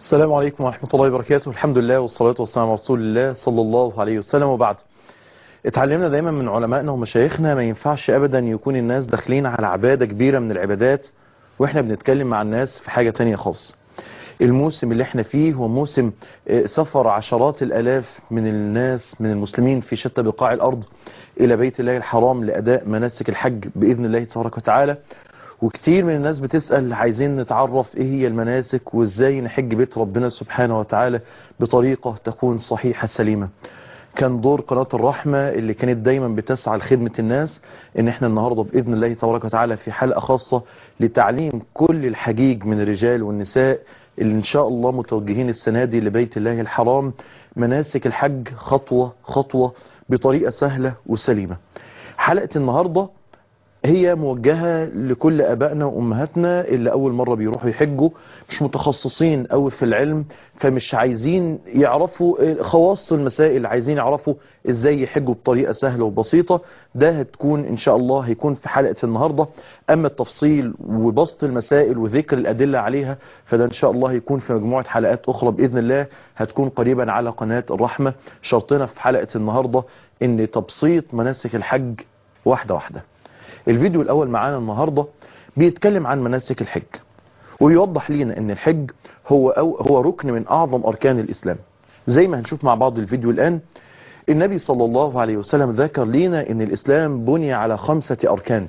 السلام عليكم ورحمة الله وبركاته الحمد لله والصلاة والسلام على رسول الله صلى الله عليه وسلم وبعد اتعلمنا دايما من علمائنا ومشايخنا ما ينفعش ابدا يكون الناس داخلين على عبادة كبيرة من العبادات واحنا بنتكلم مع الناس في حاجة تانية خالص الموسم اللي احنا فيه هو موسم سفر عشرات الالاف من الناس من المسلمين في شتى بقاع الارض الى بيت الله الحرام لاداء مناسك الحج باذن الله تبارك وتعالى وكتير من الناس بتسأل عايزين نتعرف ايه هي المناسك وازاي نحج بيت ربنا سبحانه وتعالى بطريقة تكون صحيحة سليمة كان دور قناة الرحمة اللي كانت دايما بتسعى لخدمة الناس ان احنا النهاردة بإذن الله تبارك وتعالى في حلقة خاصة لتعليم كل الحجيج من الرجال والنساء اللي ان شاء الله متوجهين السنة دي لبيت الله الحرام مناسك الحج خطوة خطوة بطريقة سهلة وسليمة حلقة النهاردة هي موجهة لكل أبائنا وأمهاتنا اللي أول مرة بيروحوا يحجوا مش متخصصين أوي في العلم فمش عايزين يعرفوا خواص المسائل عايزين يعرفوا إزاي يحجوا بطريقة سهلة وبسيطة ده هتكون إن شاء الله هيكون في حلقة النهاردة أما التفصيل وبسط المسائل وذكر الأدلة عليها فده إن شاء الله هيكون في مجموعة حلقات أخرى بإذن الله هتكون قريبا على قناة الرحمة شرطنا في حلقة النهاردة إن تبسيط مناسك الحج واحدة واحدة الفيديو الأول معانا النهاردة بيتكلم عن مناسك الحج ويوضح لينا ان الحج هو أو هو ركن من أعظم أركان الإسلام زي ما هنشوف مع بعض الفيديو الآن النبي صلى الله عليه وسلم ذكر لينا ان الإسلام بني على خمسة أركان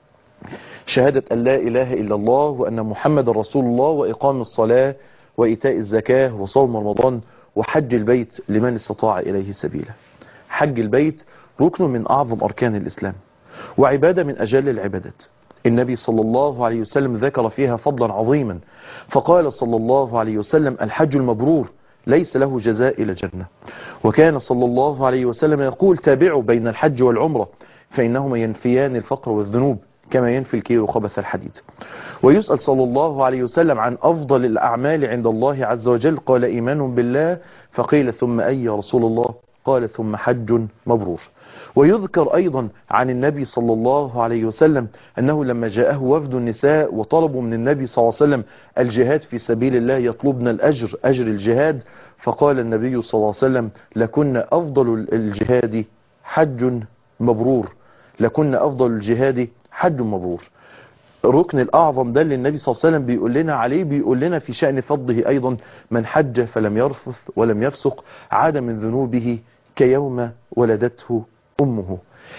شهادة أن لا إله إلا الله وأن محمد رسول الله وإقام الصلاة وإيتاء الزكاة وصوم رمضان وحج البيت لمن استطاع إليه سبيلا حج البيت ركن من أعظم أركان الإسلام وعبادة من أجل العبادات النبي صلى الله عليه وسلم ذكر فيها فضلا عظيما فقال صلى الله عليه وسلم الحج المبرور ليس له جزاء إلى جنة وكان صلى الله عليه وسلم يقول تابعوا بين الحج والعمرة فإنهما ينفيان الفقر والذنوب كما ينفي الكير خبث الحديد ويسأل صلى الله عليه وسلم عن أفضل الأعمال عند الله عز وجل قال إيمان بالله فقيل ثم أي يا رسول الله قال ثم حج مبرور ويذكر أيضا عن النبي صلى الله عليه وسلم أنه لما جاءه وفد النساء وطلبوا من النبي صلى الله عليه وسلم الجهاد في سبيل الله يطلبن الأجر أجر الجهاد فقال النبي صلى الله عليه وسلم لكن أفضل الجهاد حج مبرور لكن أفضل الجهاد حج مبرور الركن الأعظم ده اللي النبي صلى الله عليه وسلم بيقول لنا عليه بيقول لنا في شأن فضله أيضا من حج فلم يرفث ولم يفسق عاد من ذنوبه كيوم ولدته أمه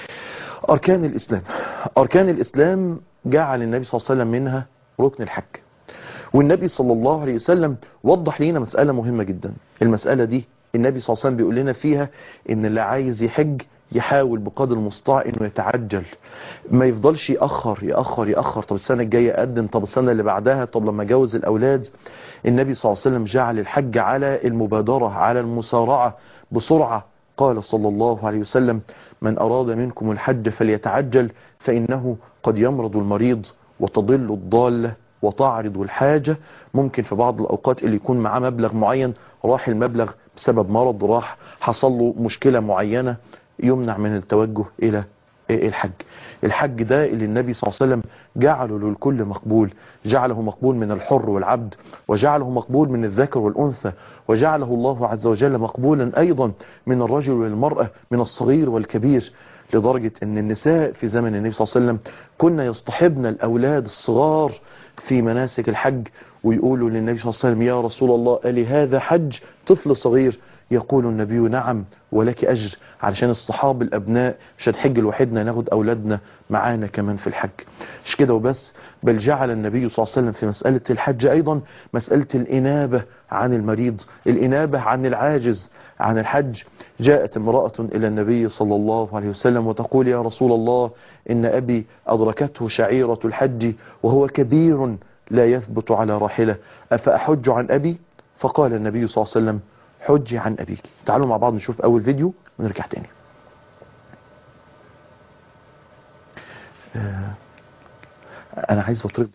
أركان الإسلام أركان الإسلام جعل النبي صلى الله عليه وسلم منها ركن الحج والنبي صلى الله عليه وسلم وضح لنا مسألة مهمة جدا المسألة دي النبي صلى الله عليه وسلم بيقول لنا فيها ان اللي عايز يحج يحاول بقدر المستطاع انه يتعجل ما يفضلش يأخر يأخر يأخر طب السنة الجاية أقدم طب السنة اللي بعدها طب لما جوز الأولاد النبي صلى الله عليه وسلم جعل الحج على المبادرة على المسارعة بسرعة قال صلى الله عليه وسلم من أراد منكم الحج فليتعجل فإنه قد يمرض المريض وتضل الضالة وتعرض الحاجة ممكن في بعض الأوقات اللي يكون معاه مبلغ معين راح المبلغ بسبب مرض راح حصل له مشكلة معينة يمنع من التوجه إلى الحج الحج ده اللي النبي صلى الله عليه وسلم جعله للكل مقبول جعله مقبول من الحر والعبد وجعله مقبول من الذكر والأنثى وجعله الله عز وجل مقبولا أيضا من الرجل والمرأة من الصغير والكبير لدرجة أن النساء في زمن النبي صلى الله عليه وسلم كنا يصطحبن الأولاد الصغار في مناسك الحج ويقولوا للنبي صلى الله عليه وسلم يا رسول الله ألي هذا حج طفل صغير يقول النبي نعم ولك أجر علشان اصطحاب الأبناء مش هنحج لوحدنا ناخد أولادنا معانا كمان في الحج مش كده وبس بل جعل النبي صلى الله عليه وسلم في مسألة الحج أيضا مسألة الإنابة عن المريض الإنابة عن العاجز عن الحج جاءت امرأة إلى النبي صلى الله عليه وسلم وتقول يا رسول الله إن أبي أدركته شعيرة الحج وهو كبير لا يثبت على راحلة أفأحج عن أبي فقال النبي صلى الله عليه وسلم حجي عن أبيك تعالوا مع بعض نشوف أول فيديو ونرجع تاني آه أنا عايز بطريق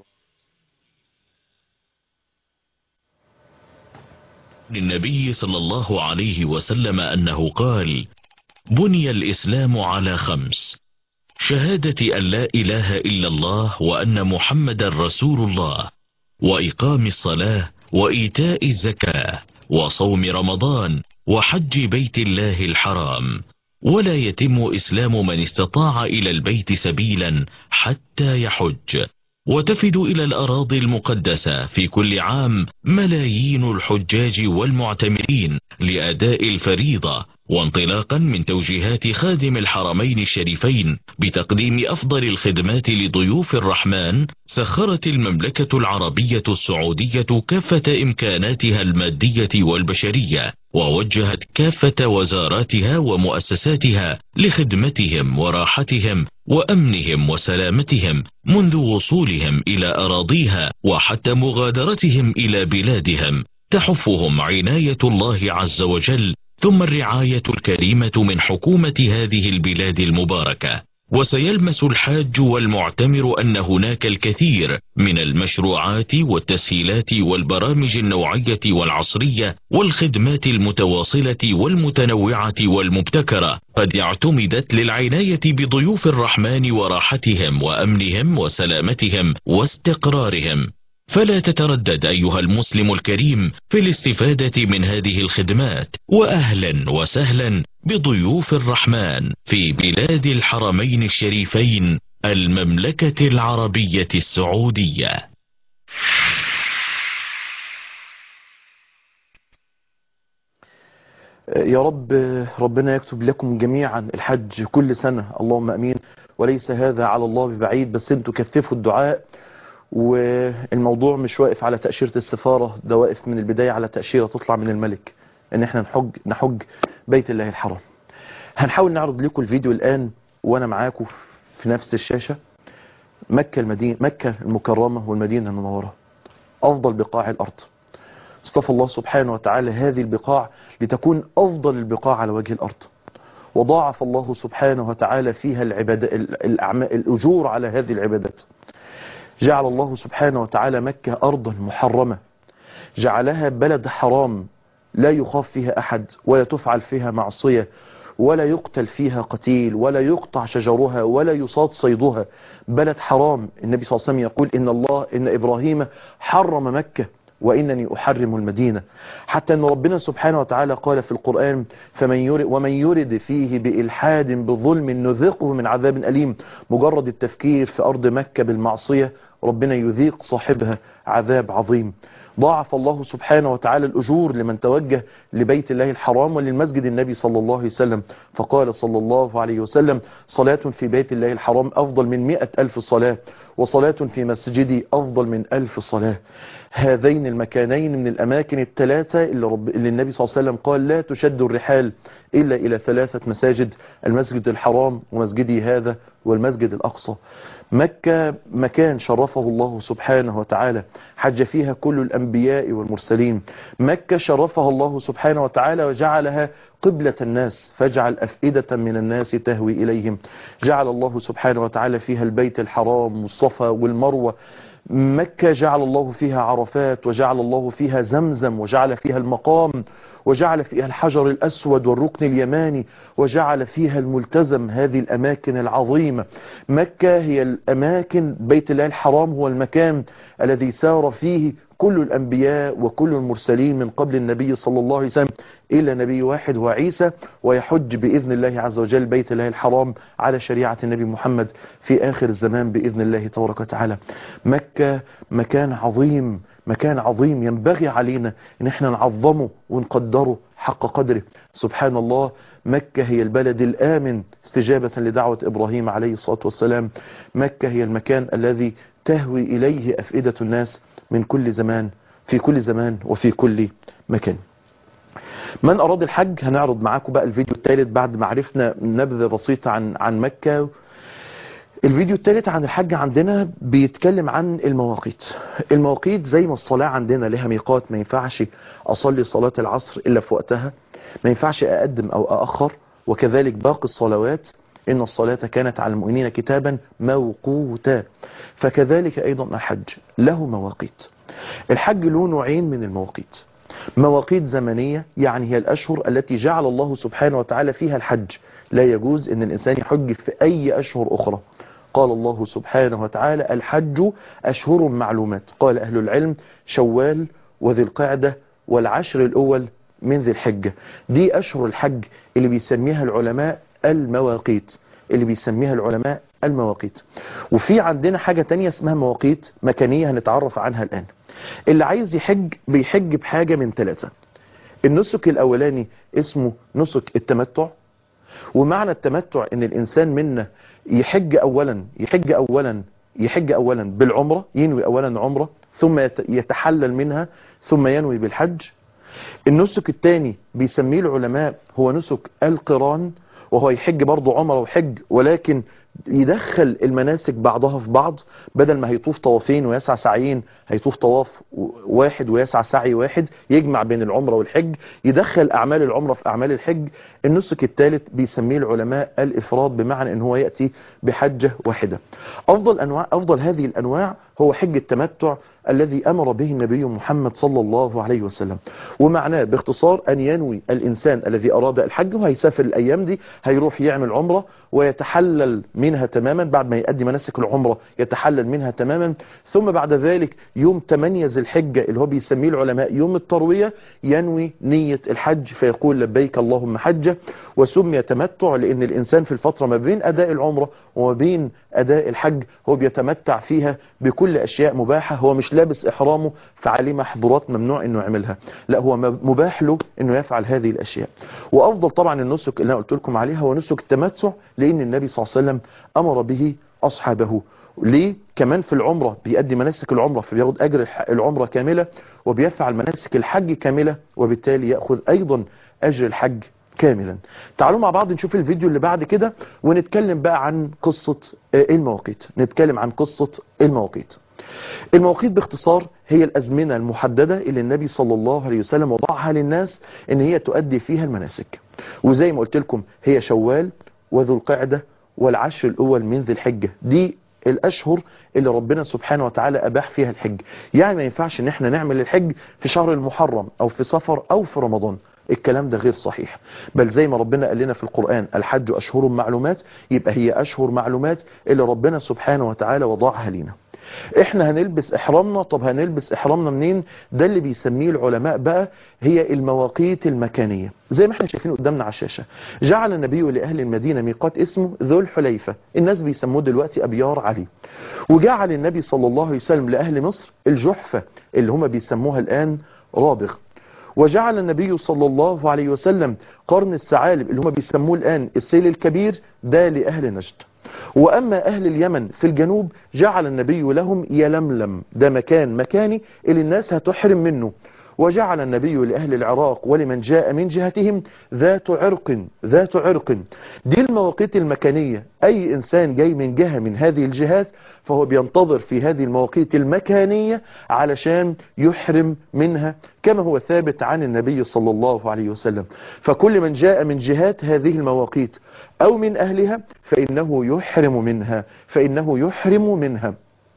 للنبي صلى الله عليه وسلم أنه قال بني الإسلام على خمس شهادة أن لا إله إلا الله وأن محمد رسول الله وإقام الصلاة وإيتاء الزكاة وصوم رمضان وحج بيت الله الحرام ولا يتم إسلام من استطاع إلى البيت سبيلا حتى يحج وتفد إلى الأراضي المقدسة في كل عام ملايين الحجاج والمعتمرين لأداء الفريضة وانطلاقا من توجيهات خادم الحرمين الشريفين بتقديم أفضل الخدمات لضيوف الرحمن سخرت المملكة العربية السعودية كافة إمكاناتها المادية والبشرية ووجهت كافة وزاراتها ومؤسساتها لخدمتهم وراحتهم وأمنهم وسلامتهم منذ وصولهم إلى أراضيها وحتى مغادرتهم إلى بلادهم تحفهم عناية الله عز وجل ثم الرعاية الكريمة من حكومة هذه البلاد المباركة وسيلمس الحاج والمعتمر أن هناك الكثير من المشروعات والتسهيلات والبرامج النوعية والعصرية والخدمات المتواصلة والمتنوعة والمبتكرة قد اعتمدت للعناية بضيوف الرحمن وراحتهم وأمنهم وسلامتهم واستقرارهم فلا تتردد أيها المسلم الكريم في الاستفادة من هذه الخدمات وأهلا وسهلا بضيوف الرحمن في بلاد الحرمين الشريفين المملكة العربية السعودية يا رب ربنا يكتب لكم جميعا الحج كل سنة اللهم أمين وليس هذا على الله ببعيد بس انتوا كثفوا الدعاء والموضوع مش واقف على تأشيرة السفارة ده واقف من البداية على تأشيرة تطلع من الملك ان احنا نحج نحج بيت الله الحرام هنحاول نعرض لكم الفيديو الآن وانا معاكم في نفس الشاشة مكة المدينة مكة المكرمة والمدينة المنورة أفضل بقاع الأرض اصطفى الله سبحانه وتعالى هذه البقاع لتكون أفضل البقاع على وجه الأرض وضاعف الله سبحانه وتعالى فيها العباد الأعمال الأجور على هذه العبادات جعل الله سبحانه وتعالى مكة أرضا محرمة جعلها بلد حرام لا يخاف فيها أحد ولا تفعل فيها معصية ولا يقتل فيها قتيل ولا يقطع شجرها ولا يصاد صيدها بلد حرام النبي صلى الله عليه وسلم يقول إن الله إن إبراهيم حرم مكة وإنني أحرم المدينة حتى أن ربنا سبحانه وتعالى قال في القرآن فمن يرد ومن يرد فيه بإلحاد بظلم نذقه من عذاب أليم مجرد التفكير في أرض مكة بالمعصية ربنا يذيق صاحبها عذاب عظيم ضاعف الله سبحانه وتعالى الأجور لمن توجه لبيت الله الحرام وللمسجد النبي صلى الله عليه وسلم فقال صلى الله عليه وسلم صلاة في بيت الله الحرام أفضل من مئة ألف صلاة وصلاة في مسجدي أفضل من ألف صلاة هذين المكانين من الأماكن الثلاثة اللي, رب... اللي النبي صلى الله عليه وسلم قال لا تشد الرحال إلا إلى ثلاثة مساجد المسجد الحرام ومسجدي هذا والمسجد الأقصى مكة مكان شرفه الله سبحانه وتعالى حج فيها كل الأنبياء والمرسلين مكة شرفها الله سبحانه وتعالى وجعلها قبلة الناس فاجعل أفئدة من الناس تهوي إليهم جعل الله سبحانه وتعالى فيها البيت الحرام والصفا والمروة مكة جعل الله فيها عرفات وجعل الله فيها زمزم وجعل فيها المقام وجعل فيها الحجر الأسود والركن اليماني وجعل فيها الملتزم هذه الأماكن العظيمة مكة هي الأماكن بيت الله الحرام هو المكان الذي سار فيه كل الأنبياء وكل المرسلين من قبل النبي صلى الله عليه وسلم إلى نبي واحد وعيسى ويحج بإذن الله عز وجل بيت الله الحرام على شريعة النبي محمد في آخر الزمان بإذن الله تبارك وتعالى مكة مكان عظيم مكان عظيم ينبغي علينا ان احنا نعظمه ونقدره حق قدره سبحان الله مكة هي البلد الآمن استجابة لدعوة إبراهيم عليه الصلاة والسلام مكة هي المكان الذي تهوي إليه أفئدة الناس من كل زمان في كل زمان وفي كل مكان من أراد الحج هنعرض معاكم بقى الفيديو الثالث بعد ما عرفنا نبذة بسيطة عن عن مكة الفيديو الثالث عن الحج عندنا بيتكلم عن المواقيت المواقيت زي ما الصلاة عندنا لها ميقات ما ينفعش أصلي صلاة العصر إلا في وقتها ما ينفعش أقدم أو أأخر وكذلك باقي الصلوات إن الصلاة كانت على المؤمنين كتابا موقوتا فكذلك أيضا الحج له مواقيت الحج له نوعين من المواقيت مواقيت زمنية يعني هي الأشهر التي جعل الله سبحانه وتعالى فيها الحج لا يجوز أن الإنسان يحج في أي أشهر أخرى قال الله سبحانه وتعالى الحج أشهر معلومات قال أهل العلم شوال وذي القعدة والعشر الأول من ذي الحجة دي أشهر الحج اللي بيسميها العلماء المواقيت اللي بيسميها العلماء المواقيت وفي عندنا حاجة تانية اسمها مواقيت مكانية هنتعرف عنها الآن اللي عايز يحج بيحج بحاجة من ثلاثة النسك الأولاني اسمه نسك التمتع ومعنى التمتع ان الانسان منا يحج اولا يحج اولا يحج اولا بالعمرة ينوي اولا عمرة ثم يت- يتحلل منها ثم ينوي بالحج النسك الثاني بيسميه العلماء هو نسك القران وهو يحج برضه عمره وحج ولكن يدخل المناسك بعضها في بعض بدل ما هيطوف طوافين ويسعى سعيين هيطوف طواف واحد ويسعى سعي واحد يجمع بين العمرة والحج يدخل أعمال العمرة في أعمال الحج النسك الثالث بيسميه العلماء الإفراد بمعنى أن هو يأتي بحجة واحدة أفضل, أنواع أفضل هذه الأنواع هو حج التمتع الذي أمر به النبي محمد صلى الله عليه وسلم ومعناه باختصار أن ينوي الإنسان الذي أراد الحج وهيسافر الأيام دي هيروح يعمل عمرة ويتحلل منها تماما بعد ما يؤدي مناسك العمرة يتحلل منها تماما ثم بعد ذلك يوم 8 ذي الحجة اللي هو بيسميه العلماء يوم التروية ينوي نية الحج فيقول لبيك اللهم حجة وسمي تمتع لأن الإنسان في الفترة ما بين أداء العمرة وما بين أداء الحج هو بيتمتع فيها بكل أشياء مباحة هو مش لابس إحرامه فعليه محظورات ممنوع أنه يعملها لا هو مباح له أنه يفعل هذه الأشياء وأفضل طبعا النسك اللي أنا قلت لكم عليها هو نسك التمتع لأن النبي صلى الله عليه وسلم أمر به أصحابه ليه كمان في العمرة بيأدي مناسك العمرة فبياخد أجر الح- العمرة كاملة وبيفعل مناسك الحج كاملة وبالتالي يأخذ أيضا أجر الحج كاملا تعالوا مع بعض نشوف الفيديو اللي بعد كده ونتكلم بقى عن قصة آه، المواقيت نتكلم عن قصة المواقيت المواقيت باختصار هي الأزمنة المحددة اللي النبي صلى الله عليه وسلم وضعها للناس ان هي تؤدي فيها المناسك وزي ما قلت لكم هي شوال وذو القعدة والعشر الأول من ذي الحجة دي الأشهر اللي ربنا سبحانه وتعالى أباح فيها الحج يعني ما ينفعش ان احنا نعمل الحج في شهر المحرم أو في صفر أو في رمضان الكلام ده غير صحيح بل زي ما ربنا قال لنا في القرآن الحج أشهر معلومات يبقى هي أشهر معلومات اللي ربنا سبحانه وتعالى وضعها لنا احنا هنلبس احرامنا طب هنلبس احرامنا منين ده اللي بيسميه العلماء بقى هي المواقيت المكانية زي ما احنا شايفين قدامنا على الشاشة جعل النبي لأهل المدينة ميقات اسمه ذو الحليفة الناس بيسموه دلوقتي أبيار علي وجعل النبي صلى الله عليه وسلم لأهل مصر الجحفة اللي هم بيسموها الآن رابغ وجعل النبي صلى الله عليه وسلم قرن الثعالب اللي هم بيسموه الآن السيل الكبير ده لأهل نجد وأما أهل اليمن في الجنوب جعل النبي لهم يلملم ده مكان مكاني اللي الناس هتحرم منه وجعل النبي لأهل العراق ولمن جاء من جهتهم ذات عرق ذات عرق دي المواقيت المكانية أي إنسان جاي من جهة من هذه الجهات فهو بينتظر في هذه المواقيت المكانية علشان يحرم منها كما هو ثابت عن النبي صلى الله عليه وسلم فكل من جاء من جهات هذه المواقيت أو من أهلها فإنه يحرم منها فإنه يحرم منها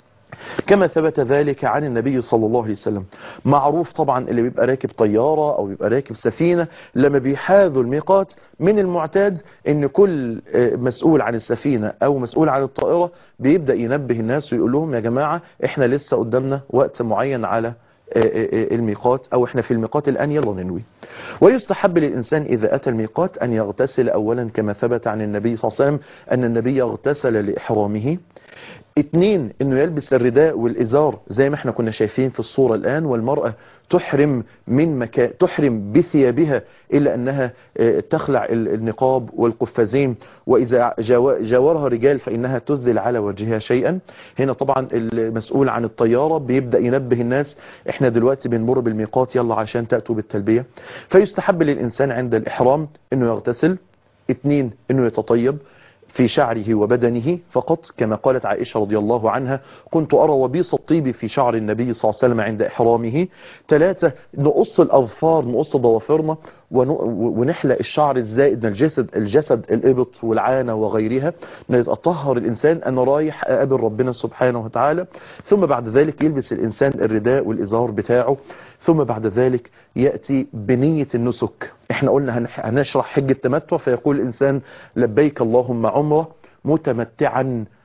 كما ثبت ذلك عن النبي صلى الله عليه وسلم معروف طبعا اللي بيبقى راكب طيارة او بيبقى راكب سفينة لما بيحاذوا الميقات من المعتاد ان كل آه، مسؤول عن السفينة او مسؤول عن الطائرة بيبدأ ينبه الناس ويقول لهم يا جماعة احنا لسه قدامنا وقت معين على آه، آه، الميقات او احنا في الميقات الان يلا ننوي ويستحب للإنسان إذا أتى الميقات أن يغتسل أولا كما ثبت عن النبي صلى الله عليه وسلم أن النبي اغتسل لإحرامه اتنين انه يلبس الرداء والازار زي ما احنا كنا شايفين في الصورة الان والمرأة تحرم من مكان تحرم بثيابها الا انها آه، تخلع ال- النقاب والقفازين واذا جاو- جاورها رجال فانها تزل على وجهها شيئا هنا طبعا المسؤول عن الطيارة بيبدأ ينبه الناس احنا دلوقتي بنمر بالميقات يلا عشان تأتوا بالتلبية فيستحب للإنسان عند الإحرام انه يغتسل اتنين انه يتطيب في شعره وبدنه فقط كما قالت عائشة رضي الله عنها كنت أرى وبيص الطيب في شعر النبي صلى الله عليه وسلم عند إحرامه ثلاثة نقص الأظفار نقص ضوافرنا ون- ونحلق الشعر الزائد من الجسد الجسد الإبط والعانة وغيرها نتطهر الإنسان أنا رايح أقابل ربنا سبحانه وتعالى ثم بعد ذلك يلبس الإنسان الرداء والإزار بتاعه ثم بعد ذلك يأتي بنية النسك احنا قلنا هنح- هنشرح حج التمتع فيقول الإنسان لبيك اللهم عمرة متمتعا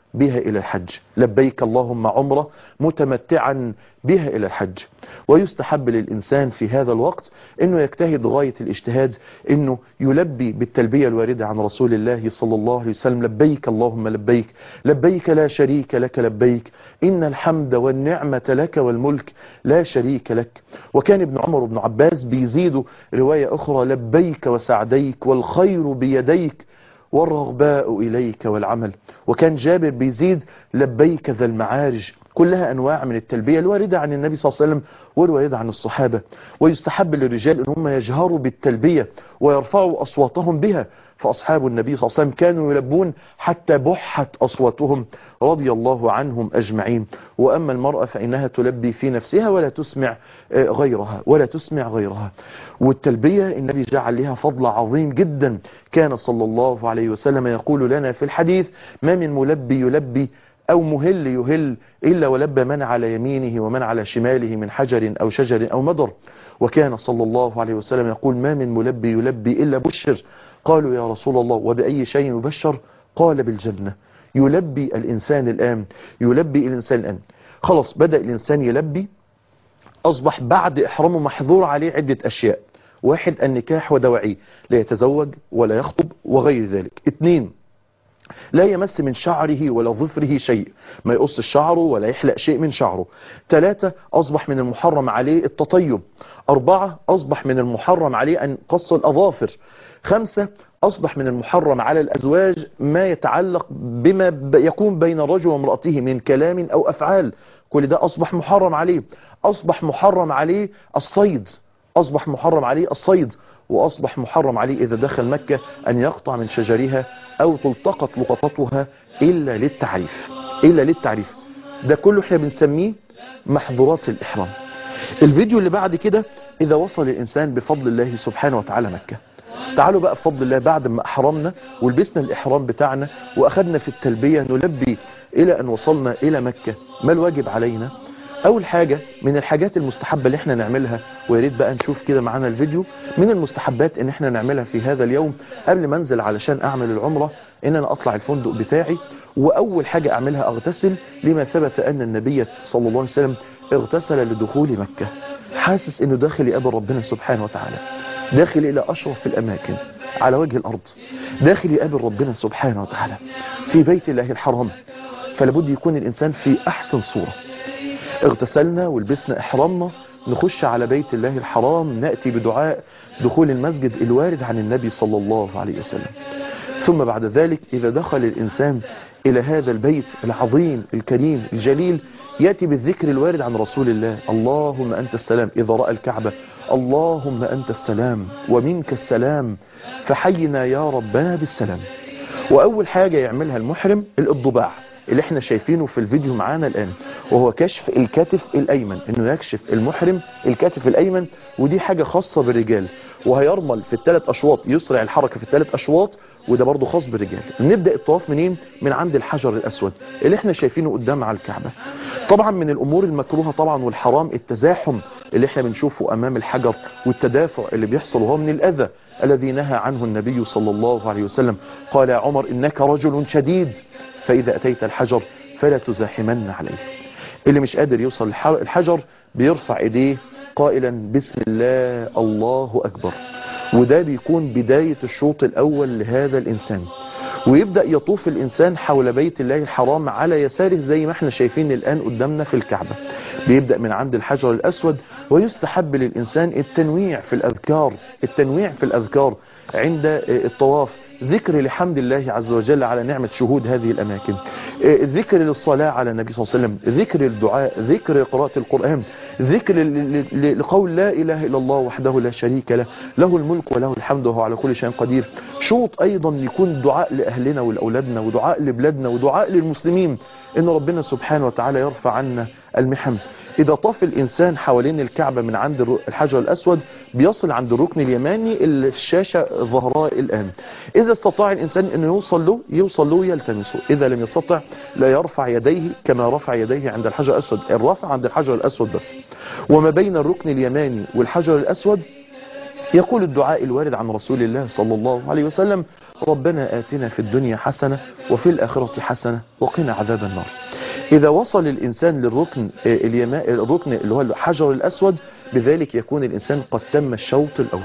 بها إلى الحج لبيك اللهم عمرة متمتعا بها إلى الحج ويستحب للإنسان في هذا الوقت أنه يجتهد غاية الاجتهاد أنه يلبي بالتلبية الواردة عن رسول الله صلى الله عليه وسلم لبيك اللهم لبيك لبيك لا شريك لك لبيك إن الحمد والنعمة لك والملك لا شريك لك وكان ابن عمر وابن عباس بيزيدوا رواية أخرى لبيك وسعديك والخير بيديك والرغباء إليك والعمل وكان جابر بيزيد لبيك ذا المعارج كلها أنواع من التلبية الواردة عن النبي صلى الله عليه وسلم والواردة عن الصحابة ويستحب للرجال أن هم يجهروا بالتلبية ويرفعوا أصواتهم بها فأصحاب النبي صلى الله عليه وسلم كانوا يلبون حتى بحت أصواتهم رضي الله عنهم أجمعين وأما المرأة فإنها تلبي في نفسها ولا تسمع غيرها ولا تسمع غيرها والتلبية النبي جعل لها فضل عظيم جدا كان صلى الله عليه وسلم يقول لنا في الحديث ما من ملبي يلبي أو مهل يهل إلا ولبى من على يمينه ومن على شماله من حجر أو شجر أو مدر وكان صلى الله عليه وسلم يقول ما من ملبي يلبي إلا بشر قالوا يا رسول الله وبأي شيء يبشر قال بالجنة يلبي الإنسان الآن يلبي الإنسان الآن خلاص بدأ الإنسان يلبي أصبح بعد إحرامه محظور عليه عدة أشياء واحد النكاح ودواعيه لا يتزوج ولا يخطب وغير ذلك اثنين لا يمس من شعره ولا ظفره شيء ما يقص شعره ولا يحلق شيء من شعره ثلاثة أصبح من المحرم عليه التطيب أربعة أصبح من المحرم عليه أن قص الأظافر خمسة أصبح من المحرم على الأزواج ما يتعلق بما يكون بين الرجل وامرأته من كلام أو أفعال كل ده أصبح محرم عليه أصبح محرم عليه الصيد أصبح محرم عليه الصيد وأصبح محرم عليه إذا دخل مكة أن يقطع من شجرها أو تلتقط لقطتها إلا للتعريف إلا للتعريف ده كله احنا بنسميه محظورات الإحرام الفيديو اللي بعد كده إذا وصل الإنسان بفضل الله سبحانه وتعالى مكة تعالوا بقى بفضل الله بعد ما أحرمنا ولبسنا الإحرام بتاعنا وأخذنا في التلبية نلبي إلى أن وصلنا إلى مكة ما الواجب علينا اول حاجة من الحاجات المستحبة اللي احنا نعملها وياريت بقى نشوف كده معانا الفيديو من المستحبات ان احنا نعملها في هذا اليوم قبل ما انزل علشان اعمل العمرة ان انا اطلع الفندق بتاعي واول حاجة اعملها اغتسل لما ثبت ان النبي صلى الله عليه وسلم اغتسل لدخول مكة حاسس انه داخل يقابل ربنا سبحانه وتعالى داخل الى اشرف الاماكن على وجه الارض داخل يقابل ربنا سبحانه وتعالى في بيت الله الحرام فلابد يكون الانسان في احسن صورة اغتسلنا ولبسنا احرامنا نخش على بيت الله الحرام نأتي بدعاء دخول المسجد الوارد عن النبي صلى الله عليه وسلم ثم بعد ذلك إذا دخل الإنسان إلى هذا البيت العظيم الكريم الجليل يأتي بالذكر الوارد عن رسول الله اللهم أنت السلام إذا رأى الكعبة اللهم أنت السلام ومنك السلام فحينا يا ربنا بالسلام وأول حاجة يعملها المحرم الضباع اللي احنا شايفينه في الفيديو معانا الآن وهو كشف الكتف الأيمن انه يكشف المحرم الكتف الأيمن ودي حاجة خاصة بالرجال وهيرمل في الثلاث أشواط يسرع الحركة في الثلاث أشواط وده برضه خاص بالرجال نبدأ الطواف منين من عند الحجر الأسود اللي احنا شايفينه قدام على الكعبة طبعا من الأمور المكروهة طبعا والحرام التزاحم اللي احنا بنشوفه أمام الحجر والتدافع اللي بيحصل وهو من الأذى الذي نهى عنه النبي صلى الله عليه وسلم قال يا عمر إنك رجل شديد فإذا أتيت الحجر فلا تزاحمن عليه اللي مش قادر يوصل الحجر بيرفع ايديه قائلا بسم الله الله أكبر وده بيكون بداية الشوط الأول لهذا الإنسان ويبدأ يطوف الإنسان حول بيت الله الحرام على يساره زي ما احنا شايفين الآن قدامنا في الكعبة بيبدأ من عند الحجر الأسود ويستحب للإنسان التنويع في الأذكار التنويع في الأذكار عند الطواف ذكر لحمد الله عز وجل على نعمة شهود هذه الأماكن ذكر للصلاة على النبي صلى الله عليه وسلم ذكر الدعاء ذكر قراءة القرآن ذكر لقول لا إله إلا الله وحده لا شريك له له الملك وله الحمد وهو على كل شيء قدير شوط أيضا يكون دعاء لأهلنا ولأولادنا ودعاء لبلادنا ودعاء للمسلمين إن ربنا سبحانه وتعالى يرفع عنا المحن إذا طاف الإنسان حوالين الكعبة من عند الحجر الأسود بيصل عند الركن اليماني الشاشة ظهراء الآن إذا استطاع الإنسان أنه يوصل له يوصل له يلتمسه إذا لم يستطع لا يرفع يديه كما رفع يديه عند الحجر الأسود الرفع عند الحجر الأسود بس وما بين الركن اليماني والحجر الأسود يقول الدعاء الوارد عن رسول الله صلى الله عليه وسلم ربنا آتنا في الدنيا حسنة وفي الآخرة حسنة وقنا عذاب النار إذا وصل الإنسان للركن اليماء الركن اللي هو الحجر الأسود بذلك يكون الإنسان قد تم الشوط الأول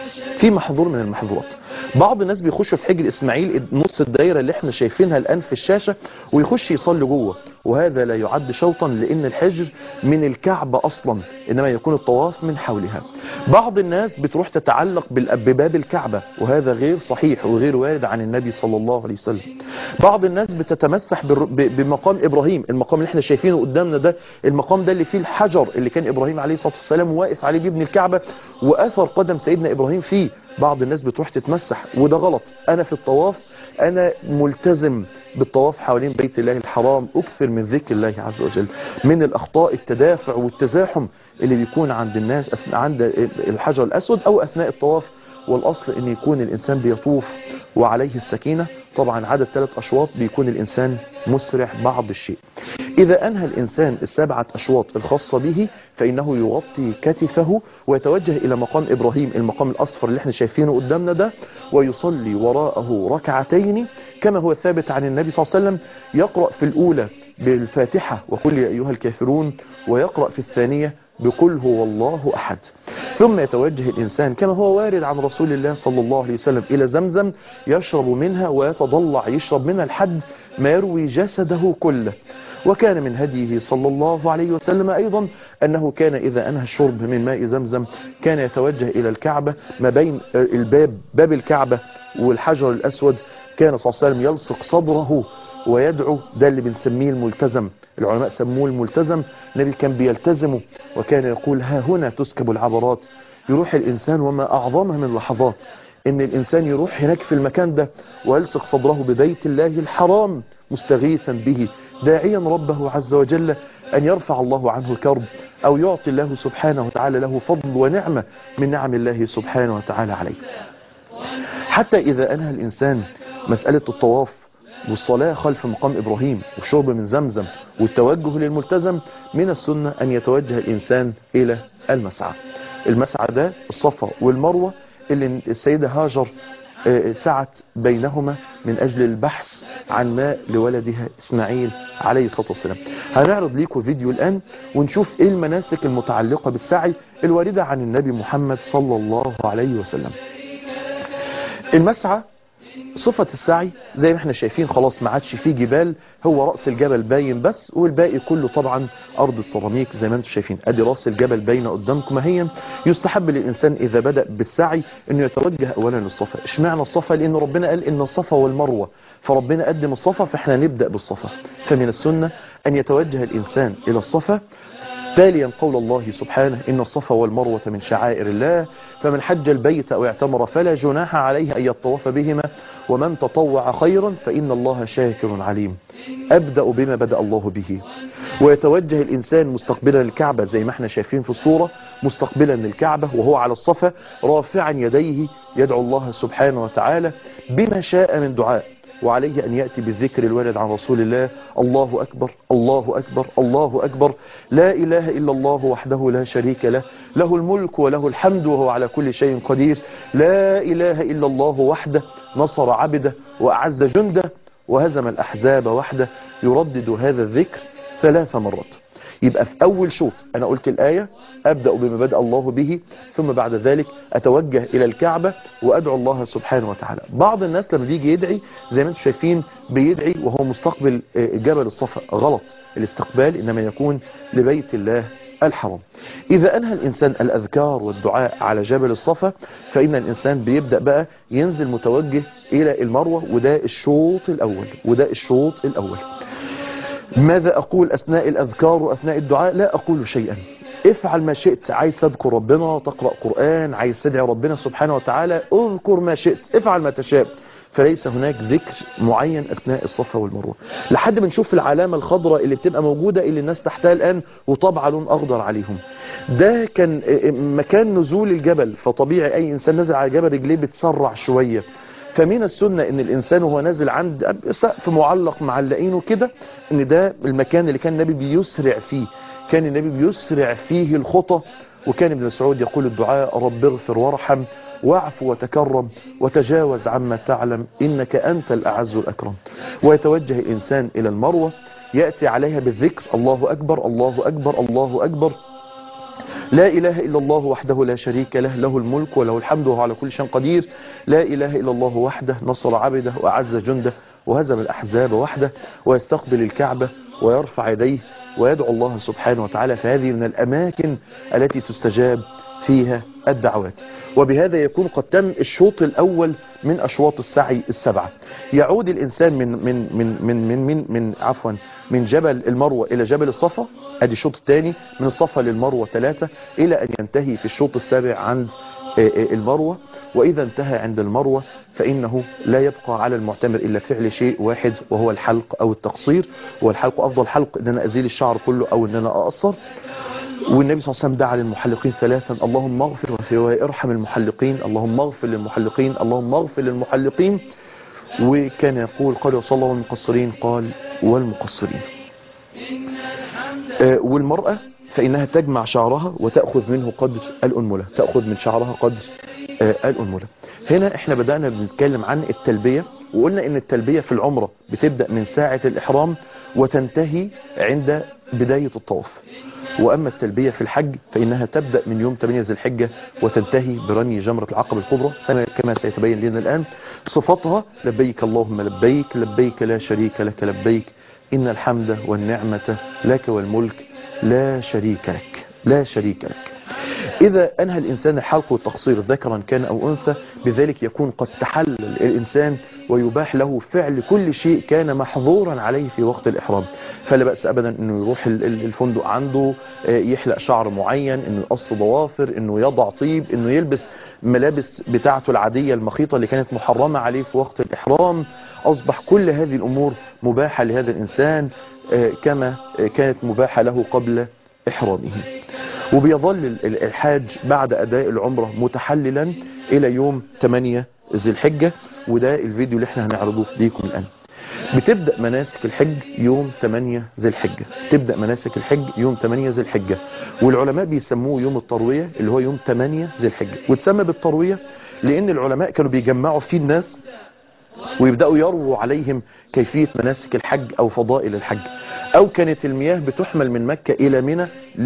في محظور من المحظورات بعض الناس بيخشوا في حجر اسماعيل نص الدايره اللي احنا شايفينها الان في الشاشه ويخش يصلي جوه وهذا لا يعد شوطا لان الحجر من الكعبه اصلا انما يكون الطواف من حولها بعض الناس بتروح تتعلق بباب الكعبه وهذا غير صحيح وغير وارد عن النبي صلى الله عليه وسلم بعض الناس بتتمسح بمقام ابراهيم المقام اللي احنا شايفينه قدامنا ده المقام ده اللي فيه الحجر اللي كان ابراهيم عليه الصلاه والسلام واقف عليه بيبني الكعبه واثر قدم سيدنا ابراهيم فيه بعض الناس بتروح تتمسح وده غلط انا في الطواف انا ملتزم بالطواف حوالين بيت الله الحرام اكثر من ذكر الله عز وجل من الاخطاء التدافع والتزاحم اللي بيكون عند الناس عند الحجر الاسود او اثناء الطواف والاصل ان يكون الانسان بيطوف وعليه السكينة طبعا عدد ثلاث اشواط بيكون الانسان مسرع بعض الشيء اذا انهى الانسان السبعة اشواط الخاصة به فانه يغطي كتفه ويتوجه الى مقام ابراهيم المقام الاصفر اللي احنا شايفينه قدامنا ده ويصلي وراءه ركعتين كما هو ثابت عن النبي صلى الله عليه وسلم يقرأ في الاولى بالفاتحة وقل يا ايها الكافرون ويقرأ في الثانية بقل هو الله أحد ثم يتوجه الإنسان كما هو وارد عن رسول الله صلى الله عليه وسلم إلى زمزم يشرب منها ويتضلع يشرب منها لحد ما يروي جسده كله وكان من هديه صلى الله عليه وسلم أيضا أنه كان إذا أنهى الشرب من ماء زمزم كان يتوجه إلى الكعبة ما بين الباب باب الكعبة والحجر الأسود كان صلى الله عليه وسلم يلصق صدره ويدعو ده اللي بنسميه الملتزم العلماء سموه الملتزم النبي كان بيلتزمه وكان يقول ها هنا تسكب العبرات يروح الإنسان وما أعظمها من لحظات ان الإنسان يروح هناك في المكان ده ويلصق صدره ببيت الله الحرام مستغيثا به داعيا ربه عز وجل أن يرفع الله عنه الكرب أو يعطي الله سبحانه وتعالى له فضل ونعمة من نعم الله سبحانه وتعالى عليه حتى إذا أنهى الإنسان مسألة الطواف والصلاة خلف مقام إبراهيم والشرب من زمزم والتوجه للملتزم من السنة أن يتوجه الإنسان إلى المسعى المسعى ده الصفا والمروة اللي السيدة هاجر سعت بينهما من أجل البحث عن ماء لولدها إسماعيل عليه الصلاة والسلام هنعرض لكم فيديو الآن ونشوف إيه المناسك المتعلقة بالسعي الواردة عن النبي محمد صلى الله عليه وسلم المسعى صفة السعي زي ما احنا شايفين خلاص ما عادش فيه جبال هو رأس الجبل باين بس والباقي كله طبعا أرض السيراميك زي ما انتم شايفين ادي رأس الجبل باينه قدامكم هي يستحب للإنسان إذا بدأ بالسعي انه يتوجه أولا للصفا اشمعنى الصفا لأن ربنا قال إن الصفا والمروة فربنا قدم الصفا فاحنا نبدأ بالصفا فمن السنة أن يتوجه الإنسان إلى الصفا تاليا قول الله سبحانه إن الصفا والمروة من شعائر الله فمن حج البيت أو اعتمر فلا جناح عليه أن يطوف بهما ومن تطوع خيرا فإن الله شاكر عليم أبدأ بما بدأ الله به ويتوجه الإنسان مستقبلا الكعبة زي ما احنا شايفين في الصورة مستقبلا الكعبة وهو على الصفا رافعا يديه يدعو الله سبحانه وتعالى بما شاء من دعاء وعليه أن يأتي بالذكر الوارد عن رسول الله الله أكبر الله أكبر الله أكبر لا إله إلا الله وحده لا شريك له له الملك وله الحمد وهو على كل شيء قدير لا إله إلا الله وحده نصر عبده وأعز جنده وهزم الأحزاب وحده يردد هذا الذكر ثلاث مرات يبقى في أول شوط أنا قلت الآية أبدأ بما بدأ الله به ثم بعد ذلك أتوجه إلى الكعبة وأدعو الله سبحانه وتعالى بعض الناس لما بيجي يدعي زي ما انتم شايفين بيدعي وهو مستقبل جبل الصفا غلط الاستقبال إنما يكون لبيت الله الحرام إذا أنهى الإنسان الأذكار والدعاء على جبل الصفا فإن الإنسان بيبدأ بقى ينزل متوجه إلى المروة وده الشوط الأول وده الشوط الأول ماذا أقول أثناء الأذكار وأثناء الدعاء لا أقول شيئا افعل ما شئت عايز تذكر ربنا تقرأ قرآن عايز تدعي ربنا سبحانه وتعالى اذكر ما شئت افعل ما تشاء فليس هناك ذكر معين أثناء الصفا والمروة لحد ما نشوف العلامة الخضراء اللي بتبقى موجودة اللي الناس تحتها الآن وطبع لون أخضر عليهم ده كان مكان نزول الجبل فطبيعي أي إنسان نزل على الجبل رجليه بتسرع شوية فمن السنة ان الانسان وهو نازل عند سقف معلق معلقينه كده ان ده المكان اللي كان النبي بيسرع فيه كان النبي بيسرع فيه الخطى وكان ابن مسعود يقول الدعاء رب اغفر وارحم واعف وتكرم وتجاوز عما تعلم إنك أنت الأعز الأكرم ويتوجه الإنسان إلى المروة يأتي عليها بالذكر الله أكبر الله أكبر الله أكبر لا إله إلا الله وحده لا شريك له له الملك وله الحمد وهو على كل شيء قدير لا إله إلا الله وحده نصر عبده وأعز جنده وهزم الأحزاب وحده ويستقبل الكعبة ويرفع يديه ويدعو الله سبحانه وتعالى فهذه من الأماكن التي تستجاب فيها الدعوات وبهذا يكون قد تم الشوط الأول من أشواط السعي السبعة يعود الإنسان من من من من من من, من عفوا من جبل المروة إلى جبل الصفا ادي الشوط الثاني من الصفا للمروة ثلاثة إلى أن ينتهي في الشوط السابع عند المروة وإذا انتهى عند المروة فإنه لا يبقى على المعتمر إلا فعل شيء واحد وهو الحلق أو التقصير والحلق أفضل حلق إن أنا أزيل الشعر كله أو إن أنا أقصر والنبي صلى الله عليه وسلم دعا للمحلقين ثلاثا اللهم اغفر وفي رواية ارحم المحلقين اللهم اغفر للمحلقين اللهم اغفر للمحلقين وكان يقول قال وصلى الله والمقصرين قال والمقصرين آه والمرأة فإنها تجمع شعرها وتأخذ منه قدر الأنملة تأخذ من شعرها قدر آه الأنملة هنا احنا بدأنا بنتكلم عن التلبية وقلنا ان التلبية في العمرة بتبدأ من ساعة الإحرام وتنتهي عند بداية الطواف وأما التلبية في الحج فإنها تبدأ من يوم 8 ذي الحجة وتنتهي برمي جمرة العقبة الكبرى كما سيتبين لنا الآن صفتها لبيك اللهم لبيك لبيك لا شريك لك لبيك إن الحمد والنعمة لك والملك لا شريك لك لا شريك لك إذا أنهى الإنسان الحلق والتقصير ذكرا كان أو أنثى بذلك يكون قد تحلل الإنسان ويباح له فعل كل شيء كان محظورا عليه في وقت الإحرام فلا بأس أبدا أنه يروح الفندق عنده يحلق شعر معين أنه يقص ضوافر أنه يضع طيب أنه يلبس ملابس بتاعته العادية المخيطة اللي كانت محرمة عليه في وقت الإحرام أصبح كل هذه الأمور مباحة لهذا الإنسان كما كانت مباحة له قبل إحرامه وبيظل الحاج بعد أداء العمرة متحللا إلى يوم 8 ذي الحجة وده الفيديو اللي احنا هنعرضه ليكم الآن بتبدأ مناسك الحج يوم 8 ذي الحجة تبدأ مناسك الحج يوم 8 ذي الحجة والعلماء بيسموه يوم التروية اللي هو يوم 8 ذي الحجة وتسمى بالتروية لأن العلماء كانوا بيجمعوا فيه الناس ويبدأوا يرووا عليهم كيفية مناسك الحج أو فضائل الحج أو كانت المياه بتحمل من مكة إلى منى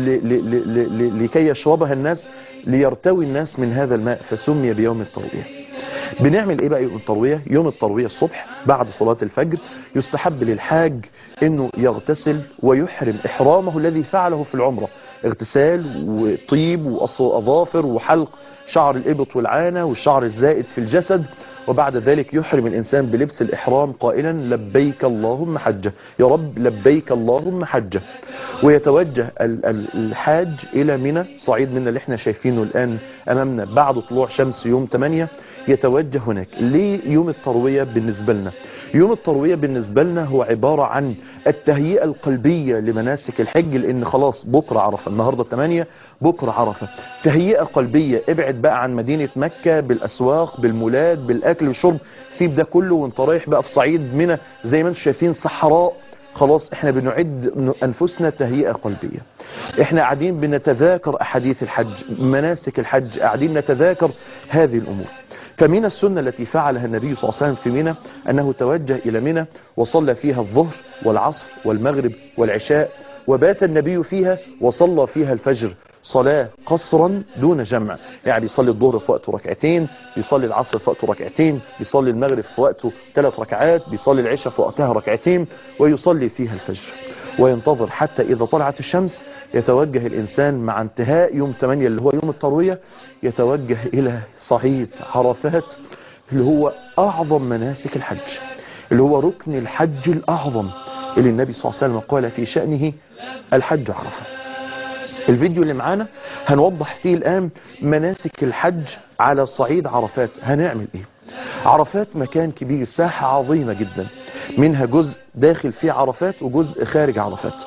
لكي يشربها الناس ليرتوي الناس من هذا الماء فسمي بيوم التروية بنعمل ايه بقى يوم التروية يوم التروية الصبح بعد صلاة الفجر يستحب للحاج انه يغتسل ويحرم احرامه الذي فعله في العمرة اغتسال وطيب وقص اظافر وحلق شعر الابط والعانة والشعر الزائد في الجسد وبعد ذلك يحرم الإنسان بلبس الإحرام قائلا لبيك اللهم حجة يا رب لبيك اللهم حجة ويتوجه الحاج إلى منى صعيد منى اللي احنا شايفينه الآن أمامنا بعد طلوع شمس يوم 8 يتوجه هناك ليه يوم التروية بالنسبة لنا يوم التروية بالنسبة لنا هو عبارة عن التهيئة القلبية لمناسك الحج لأن خلاص بكرة عرفة النهاردة 8 بكرة عرفة تهيئة قلبية ابعد بقى عن مدينة مكة بالأسواق بالمولات بالأكل والشرب سيب ده كله وانت رايح بقى في صعيد منى زي ما انتم شايفين صحراء خلاص احنا بنعد انفسنا تهيئة قلبية احنا قاعدين بنتذاكر احاديث الحج مناسك الحج قاعدين نتذاكر هذه الامور فمن السنة التي فعلها النبي صلى الله عليه وسلم في منى أنه توجه إلى منى وصلى فيها الظهر والعصر والمغرب والعشاء وبات النبي فيها وصلى فيها الفجر صلاة قصرا دون جمع يعني يصلي الظهر في وقته ركعتين بيصلي العصر في وقته ركعتين بيصلي المغرب في وقته ثلاث ركعات بيصلي العشاء في وقتها ركعتين ويصلي فيها الفجر وينتظر حتى إذا طلعت الشمس يتوجه الإنسان مع انتهاء يوم 8 اللي هو يوم التروية يتوجه إلى صعيد عرفات اللي هو أعظم مناسك الحج اللي هو ركن الحج الأعظم اللي النبي صلى الله عليه وسلم قال في شأنه الحج عرفة الفيديو اللي معانا هنوضح فيه الآن مناسك الحج على صعيد عرفات هنعمل ايه عرفات مكان كبير ساحة عظيمة جدا منها جزء داخل فيه عرفات وجزء خارج عرفات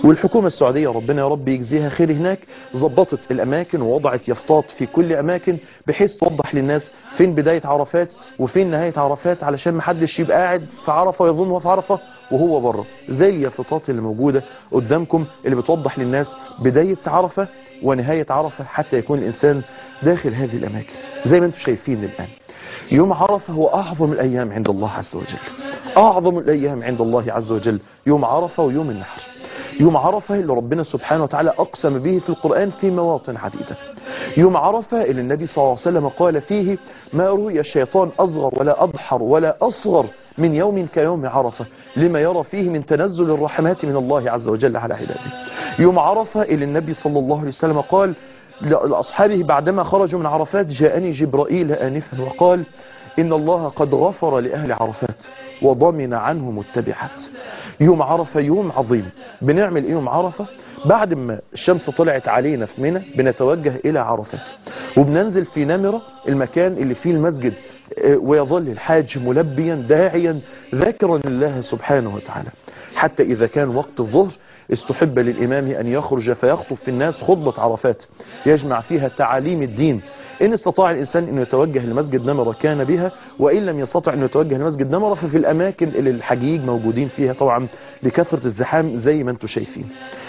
والحكومة السعودية ربنا يا رب يجزيها خير هناك ظبطت الأماكن ووضعت يافطات في كل أماكن بحيث توضح للناس فين بداية عرفات وفين نهاية عرفات علشان محدش يبقى قاعد في عرفة ويظن هو في عرفة وهو بره زي اليافطات اللي موجودة قدامكم اللي بتوضح للناس بداية عرفة ونهاية عرفة حتى يكون الإنسان داخل هذه الأماكن زي ما انتم شايفين الآن يوم عرفة هو أعظم الأيام عند الله عز وجل أعظم الأيام عند الله عز وجل يوم عرفة ويوم النحر يوم عرفة اللي ربنا سبحانه وتعالى أقسم به في القرآن في مواطن عديدة يوم عرفة اللي النبي صلى الله عليه وسلم قال فيه ما رؤي الشيطان أصغر ولا أضحر ولا أصغر من يوم كيوم عرفة لما يرى فيه من تنزل الرحمات من الله عز وجل على عباده يوم عرفة اللي النبي صلى الله عليه وسلم قال لأصحابه بعدما خرجوا من عرفات جاءني جبرائيل آنفا وقال إن الله قد غفر لأهل عرفات وضمن عنهم التبعات يوم عرفة يوم عظيم بنعمل يوم عرفة بعد ما الشمس طلعت علينا في منى بنتوجه إلى عرفات وبننزل في نمرة المكان اللي فيه المسجد ويظل الحاج ملبيا داعيا ذاكرا الله سبحانه وتعالى حتى إذا كان وقت الظهر استحب للإمام أن يخرج فيخطب في الناس خطبة عرفات يجمع فيها تعاليم الدين إن استطاع الإنسان أن يتوجه لمسجد نمرة كان بها وإن لم يستطع أن يتوجه لمسجد نمرة ففي الأماكن اللي الحجيج موجودين فيها طبعا لكثرة الزحام زي ما انتم شايفين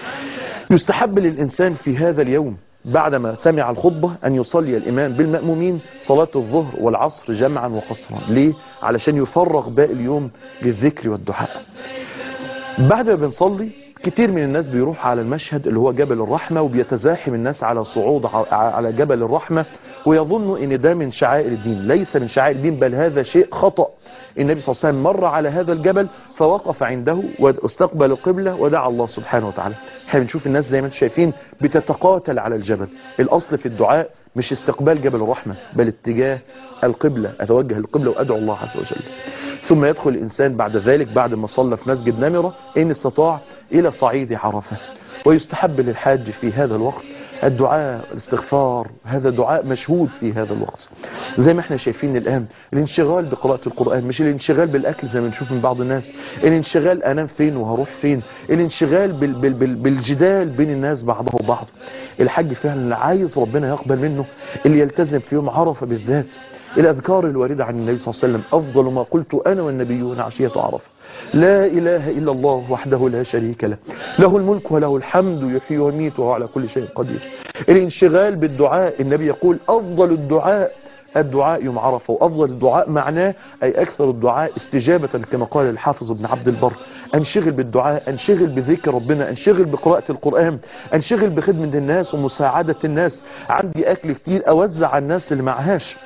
يستحب للإنسان في هذا اليوم بعدما سمع الخطبة أن يصلي الإمام بالمأمومين صلاة الظهر والعصر جمعا وقصرا ليه؟ علشان يفرغ باقي اليوم للذكر والدعاء بعد ما بنصلي كتير من الناس بيروح على المشهد اللي هو جبل الرحمة وبيتزاحم الناس على صعود على جبل الرحمة ويظن ان ده من شعائر الدين ليس من شعائر الدين بل هذا شيء خطأ النبي صلى الله عليه وسلم مر على هذا الجبل فوقف عنده واستقبل القبلة ودعا الله سبحانه وتعالى احنا بنشوف الناس زي ما انتم شايفين بتتقاتل على الجبل الاصل في الدعاء مش استقبال جبل الرحمة بل اتجاه القبلة اتوجه للقبلة وادعو الله عز وجل ثم يدخل الإنسان بعد ذلك بعد ما صلى في مسجد نمرة إن استطاع إلى صعيد عرفة ويستحب للحاج في هذا الوقت الدعاء الاستغفار هذا دعاء مشهود في هذا الوقت زي ما احنا شايفين الآن الانشغال بقراءة القرآن مش الانشغال بالأكل زي ما نشوف من بعض الناس الانشغال أنام فين وهروح فين الانشغال بال بال بال بالجدال بين الناس بعضها وبعض الحج فعلا اللي عايز ربنا يقبل منه اللي يلتزم في يوم عرفة بالذات الأذكار الواردة عن النبي صلى الله عليه وسلم أفضل ما قلت أنا والنبيون عشية عرفة لا إله إلا الله وحده لا شريك له له الملك وله الحمد يحيي ويميت وهو على كل شيء قدير الانشغال بالدعاء النبي يقول أفضل الدعاء الدعاء يوم عرفة وأفضل الدعاء معناه أي أكثر الدعاء استجابة كما قال الحافظ ابن عبد البر أنشغل بالدعاء أنشغل بذكر ربنا أنشغل بقراءة القرآن أنشغل بخدمة الناس ومساعدة الناس عندي أكل كتير أوزع على الناس اللي معهاش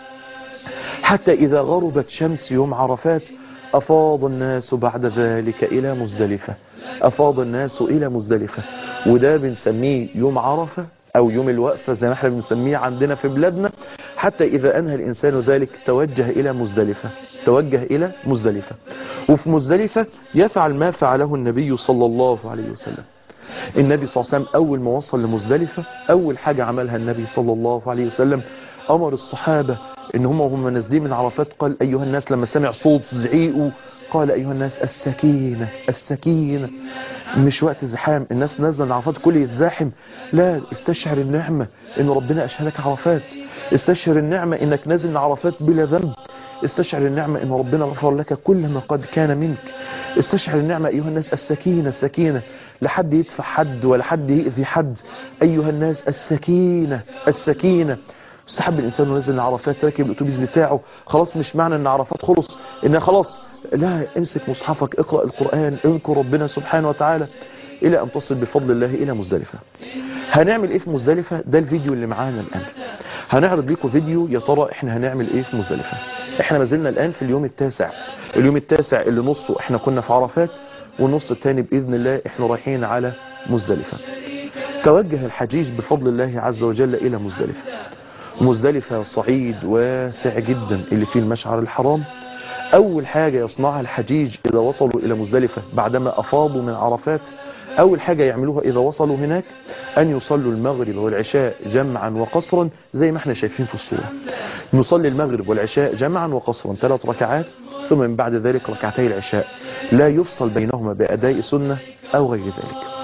حتى إذا غربت شمس يوم عرفات أفاض الناس بعد ذلك إلى مزدلفة أفاض الناس إلى مزدلفة وده بنسميه يوم عرفة أو يوم الوقفة زي ما احنا بنسميه عندنا في بلادنا حتى إذا أنهى الإنسان ذلك توجه إلى مزدلفة توجه إلى مزدلفة وفي مزدلفة يفعل ما فعله النبي صلى الله عليه وسلم النبي صلى الله عليه وسلم أول ما وصل لمزدلفة أول حاجة عملها النبي صلى الله عليه وسلم أمر الصحابة ان هم وهم نازلين من عرفات قال ايها الناس لما سمع صوت زعيقه قال ايها الناس السكينة السكينة مش وقت زحام الناس نازله من عرفات كل يتزاحم لا استشعر النعمة ان ربنا اشهلك عرفات استشعر النعمة انك نازل من عرفات بلا ذنب استشعر النعمة ان ربنا غفر لك كل ما قد كان منك استشعر النعمة ايها الناس السكينة السكينة لحد يدفع حد ولا حد يؤذي حد ايها الناس السكينة السكينة استحب الانسان ونزل من عرفات راكب الاتوبيس بتاعه خلاص مش معنى ان عرفات خلص ان خلاص لا امسك مصحفك اقرأ القرآن اذكر ربنا سبحانه وتعالى الى ان تصل بفضل الله الى مزدلفة هنعمل ايه في مزدلفة ده الفيديو اللي معانا الان هنعرض لكم فيديو يا ترى احنا هنعمل ايه في مزدلفة احنا ما زلنا الان في اليوم التاسع اليوم التاسع اللي نصه احنا كنا في عرفات والنص الثاني باذن الله احنا رايحين على مزدلفة توجه الحجيج بفضل الله عز وجل الى مزدلفة مزدلفة صعيد واسع جدا اللي فيه المشعر الحرام أول حاجة يصنعها الحجيج إذا وصلوا إلى مزدلفة بعدما أفاضوا من عرفات أول حاجة يعملوها إذا وصلوا هناك أن يصلوا المغرب والعشاء جمعا وقصرا زي ما احنا شايفين في الصورة نصلي المغرب والعشاء جمعا وقصرا ثلاث ركعات ثم من بعد ذلك ركعتي العشاء لا يفصل بينهما بأداء سنة أو غير ذلك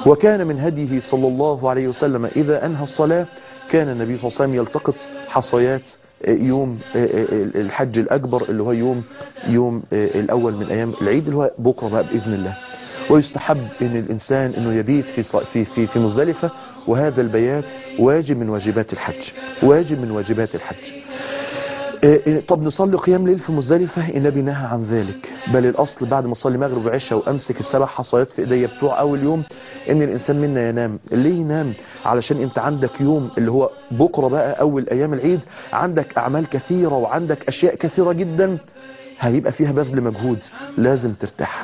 وكان من هديه صلى الله عليه وسلم إذا أنهى الصلاة كان النبي صلى الله عليه وسلم يلتقط حصيات يوم الحج الأكبر اللي هو يوم يوم الأول من أيام العيد اللي هو بكرة بقى بإذن الله ويستحب ان الانسان انه يبيت في في في في مزدلفه وهذا البيات واجب من واجبات الحج واجب من واجبات الحج طب نصلي قيام ليل في مزدلفة النبي نهى عن ذلك بل الأصل بعد ما أصلي مغرب وعشاء وأمسك السبع حصيات في إيديا بتوع أول يوم إن الإنسان منا ينام ليه ينام علشان أنت عندك يوم اللي هو بكرة بقى أول أيام العيد عندك أعمال كثيرة وعندك أشياء كثيرة جدا هيبقى فيها بذل مجهود لازم ترتاح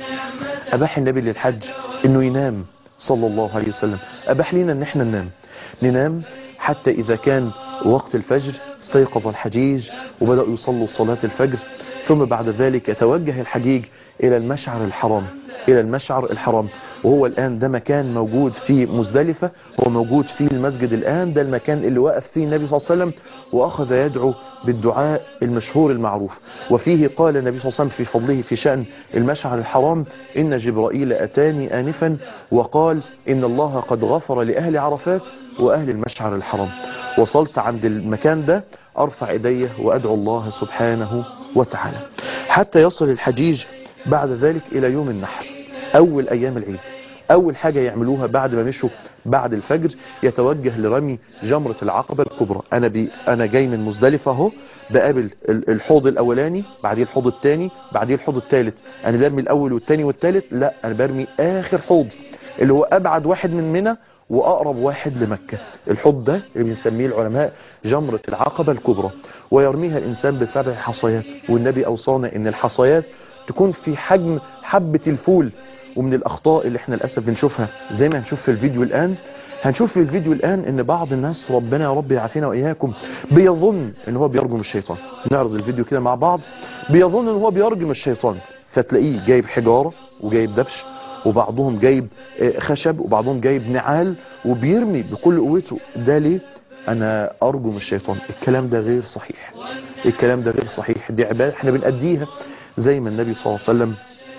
أباح النبي للحج إنه ينام صلى الله عليه وسلم أباح لنا إن احنا ننام ننام حتى إذا كان وقت الفجر استيقظ الحجيج وبدأوا يصلوا صلاة الفجر ثم بعد ذلك يتوجه الحجيج إلى المشعر الحرام إلى المشعر الحرام وهو الآن ده مكان موجود في مزدلفة هو موجود في المسجد الآن ده المكان اللي وقف فيه النبي صلى الله عليه وسلم وأخذ يدعو بالدعاء المشهور المعروف وفيه قال النبي صلى الله عليه وسلم في فضله في شأن المشعر الحرام إن جبرائيل أتاني آنفا وقال إن الله قد غفر لأهل عرفات وأهل المشعر الحرام وصلت عند المكان ده أرفع إيدي وأدعو الله سبحانه وتعالى حتى يصل الحجيج بعد ذلك إلى يوم النحر أول أيام العيد أول حاجة يعملوها بعد ما مشوا بعد الفجر يتوجه لرمي جمرة العقبة الكبرى أنا, بي أنا جاي من مزدلفة اهو بقابل الحوض الأولاني بعديه الحوض الثاني بعديه الحوض الثالث أنا برمي الأول والثاني والثالث لا أنا برمي آخر حوض اللي هو أبعد واحد من منى وأقرب واحد لمكة الحوض ده اللي بنسميه العلماء جمرة العقبة الكبرى ويرميها الإنسان بسبع حصيات والنبي أوصانا إن الحصيات تكون في حجم حبة الفول ومن الأخطاء اللي احنا للأسف بنشوفها زي ما هنشوف في الفيديو الآن هنشوف في الفيديو الآن ان بعض الناس ربنا يا رب يعافينا وإياكم بيظن ان هو بيرجم الشيطان نعرض الفيديو كده مع بعض بيظن ان هو بيرجم الشيطان فتلاقيه جايب حجارة وجايب دبش وبعضهم جايب خشب وبعضهم جايب نعال وبيرمي بكل قوته ده ليه انا ارجم الشيطان الكلام ده غير صحيح الكلام ده غير صحيح دي عبادة احنا بنأديها زي ما النبي صلى الله عليه وسلم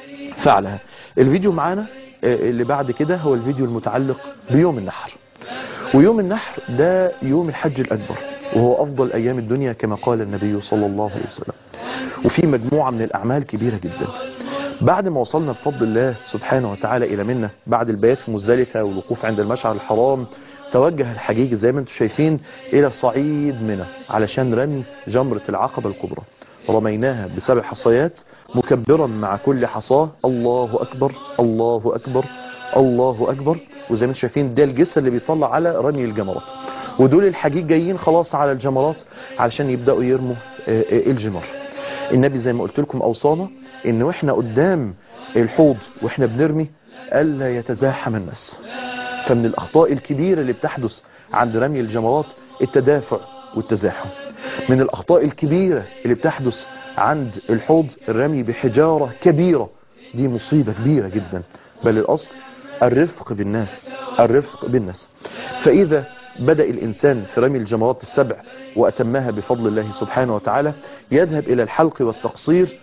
فعلها الفيديو معانا اللي بعد كده هو الفيديو المتعلق بيوم النحر ويوم النحر ده يوم الحج الأكبر وهو أفضل أيام الدنيا كما قال النبي صلى الله عليه وسلم وفي مجموعة من الأعمال كبيرة جدا بعد ما وصلنا بفضل الله سبحانه وتعالى إلى منا بعد البيات في مزدلفة والوقوف عند المشعر الحرام توجه الحجيج زي ما انتم شايفين إلى صعيد منى علشان رمي جمرة العقبة الكبرى رميناها بسبع حصيات مكبرا مع كل حصاه الله أكبر الله أكبر الله أكبر وزي ما انتم شايفين ده الجسر اللي بيطلع على رمي الجمرات ودول الحجيج جايين خلاص على الجمرات علشان يبدأوا يرموا الجمر النبي زي ما قلت لكم أوصانا ان واحنا قدام الحوض واحنا بنرمي ألا يتزاحم الناس فمن الأخطاء الكبيرة اللي بتحدث عند رمي الجمرات التدافع والتزاحم من الأخطاء الكبيرة اللي بتحدث عند الحوض الرمي بحجارة كبيرة دي مصيبة كبيرة جدا بل الأصل الرفق بالناس الرفق بالناس فإذا بدأ الإنسان في رمي الجمرات السبع وأتمها بفضل الله سبحانه وتعالى يذهب إلى الحلق والتقصير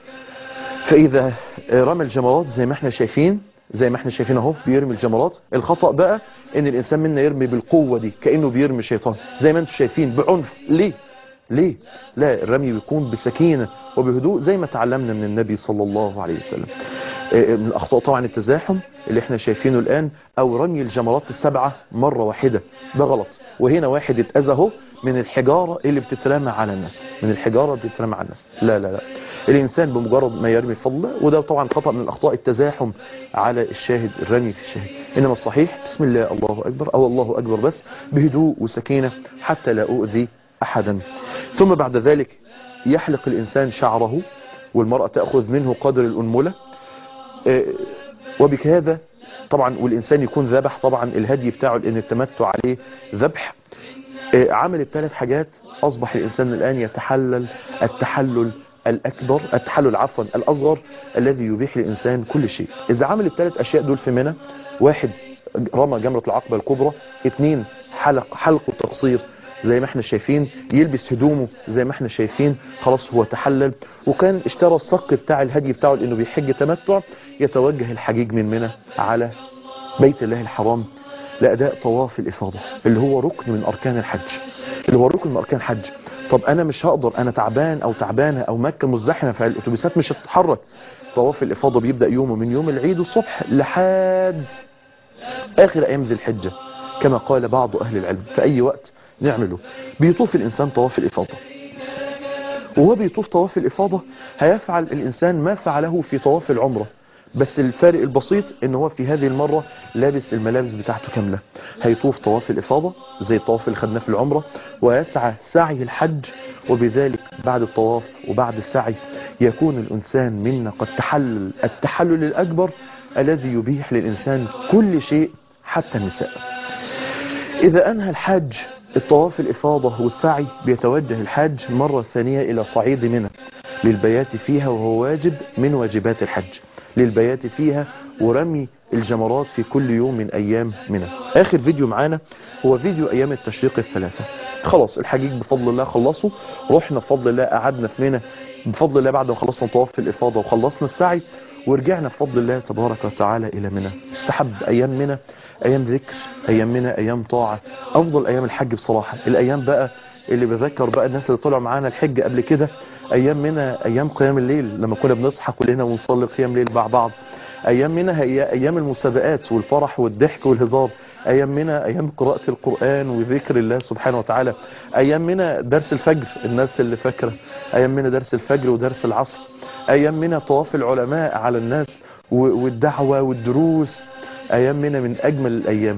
فإذا رمى الجمرات زي ما احنا شايفين زي ما احنا شايفين اهو بيرمي الجمرات الخطأ بقى ان الانسان منا يرمي بالقوة دي كأنه بيرمي شيطان زي ما انتم شايفين بعنف ليه ليه لا الرمي بيكون بسكينة وبهدوء زي ما تعلمنا من النبي صلى الله عليه وسلم من الاخطاء طبعا التزاحم اللي احنا شايفينه الان او رمي الجمرات السبعة مرة واحدة ده غلط وهنا واحد اتأذى اهو من الحجارة اللي بتترمى على الناس من الحجارة اللي بتترمى على الناس لا لا لا الإنسان بمجرد ما يرمي فضله وده طبعا خطأ من الأخطاء التزاحم على الشاهد الرمي في الشاهد إنما الصحيح بسم الله الله أكبر أو الله أكبر بس بهدوء وسكينة حتى لا أؤذي أحدا ثم بعد ذلك يحلق الإنسان شعره والمرأة تأخذ منه قدر الأنملة وبكذا طبعا والإنسان يكون ذبح طبعا الهدي بتاعه لأن التمتع عليه ذبح عمل بثلاث حاجات أصبح الإنسان الآن يتحلل التحلل الأكبر التحلل عفوا الأصغر الذي يبيح للإنسان كل شيء إذا عمل الثلاث أشياء دول في منى واحد رمى جمرة العقبة الكبرى اثنين حلق حلق وتقصير زي ما احنا شايفين يلبس هدومه زي ما احنا شايفين خلاص هو تحلل وكان اشترى الصك بتاع الهدي بتاعه لانه بيحج تمتع يتوجه الحجيج من منى على بيت الله الحرام لأداء طواف الإفاضة اللي هو ركن من أركان الحج اللي هو ركن من أركان الحج طب أنا مش هقدر أنا تعبان أو تعبانة أو مكة مزدحمة فالأتوبيسات مش هتتحرك طواف الإفاضة بيبدأ يومه من يوم العيد الصبح لحد آخر أيام ذي الحجة كما قال بعض أهل العلم في أي وقت نعمله بيطوف الإنسان طواف الإفاضة وهو بيطوف طواف الإفاضة هيفعل الإنسان ما فعله في طواف العمرة بس الفارق البسيط ان هو في هذه المرة لابس الملابس بتاعته كاملة هيطوف طواف الإفاضة زي الطواف اللي خدناه في العمرة ويسعى سعي الحج وبذلك بعد الطواف وبعد السعي يكون الإنسان منا قد تحلل التحلل الأكبر الذي يبيح للإنسان كل شيء حتى النساء إذا أنهى الحاج الطواف الإفاضة والسعي بيتوجه الحاج مرة ثانية إلى صعيد منى للبيات فيها وهو واجب من واجبات الحج للبيات فيها ورمي الجمرات في كل يوم من أيام منى آخر فيديو معانا هو فيديو أيام التشريق الثلاثة خلاص الحجيج بفضل الله خلصوا رحنا بفضل الله قعدنا في منى بفضل الله بعد ما خلصنا طواف الإفاضة وخلصنا السعي ورجعنا بفضل الله تبارك وتعالى إلى منى استحب أيام منى أيام ذكر أيام منى أيام طاعة أفضل أيام الحج بصراحة الأيام بقى اللي بذكر بقى الناس اللي طلعوا معانا الحج قبل كده أيام منى أيام قيام الليل لما كنا بنصحى كلنا ونصلي قيام ليل مع بعض أيام منى هي أيام المسابقات والفرح والضحك والهزار أيام منى أيام قراءة القرآن وذكر الله سبحانه وتعالى أيام منى درس الفجر الناس اللي فاكرة أيام منى درس الفجر ودرس العصر أيام منى طواف العلماء على الناس والدعوة والدروس أيام منى من أجمل الأيام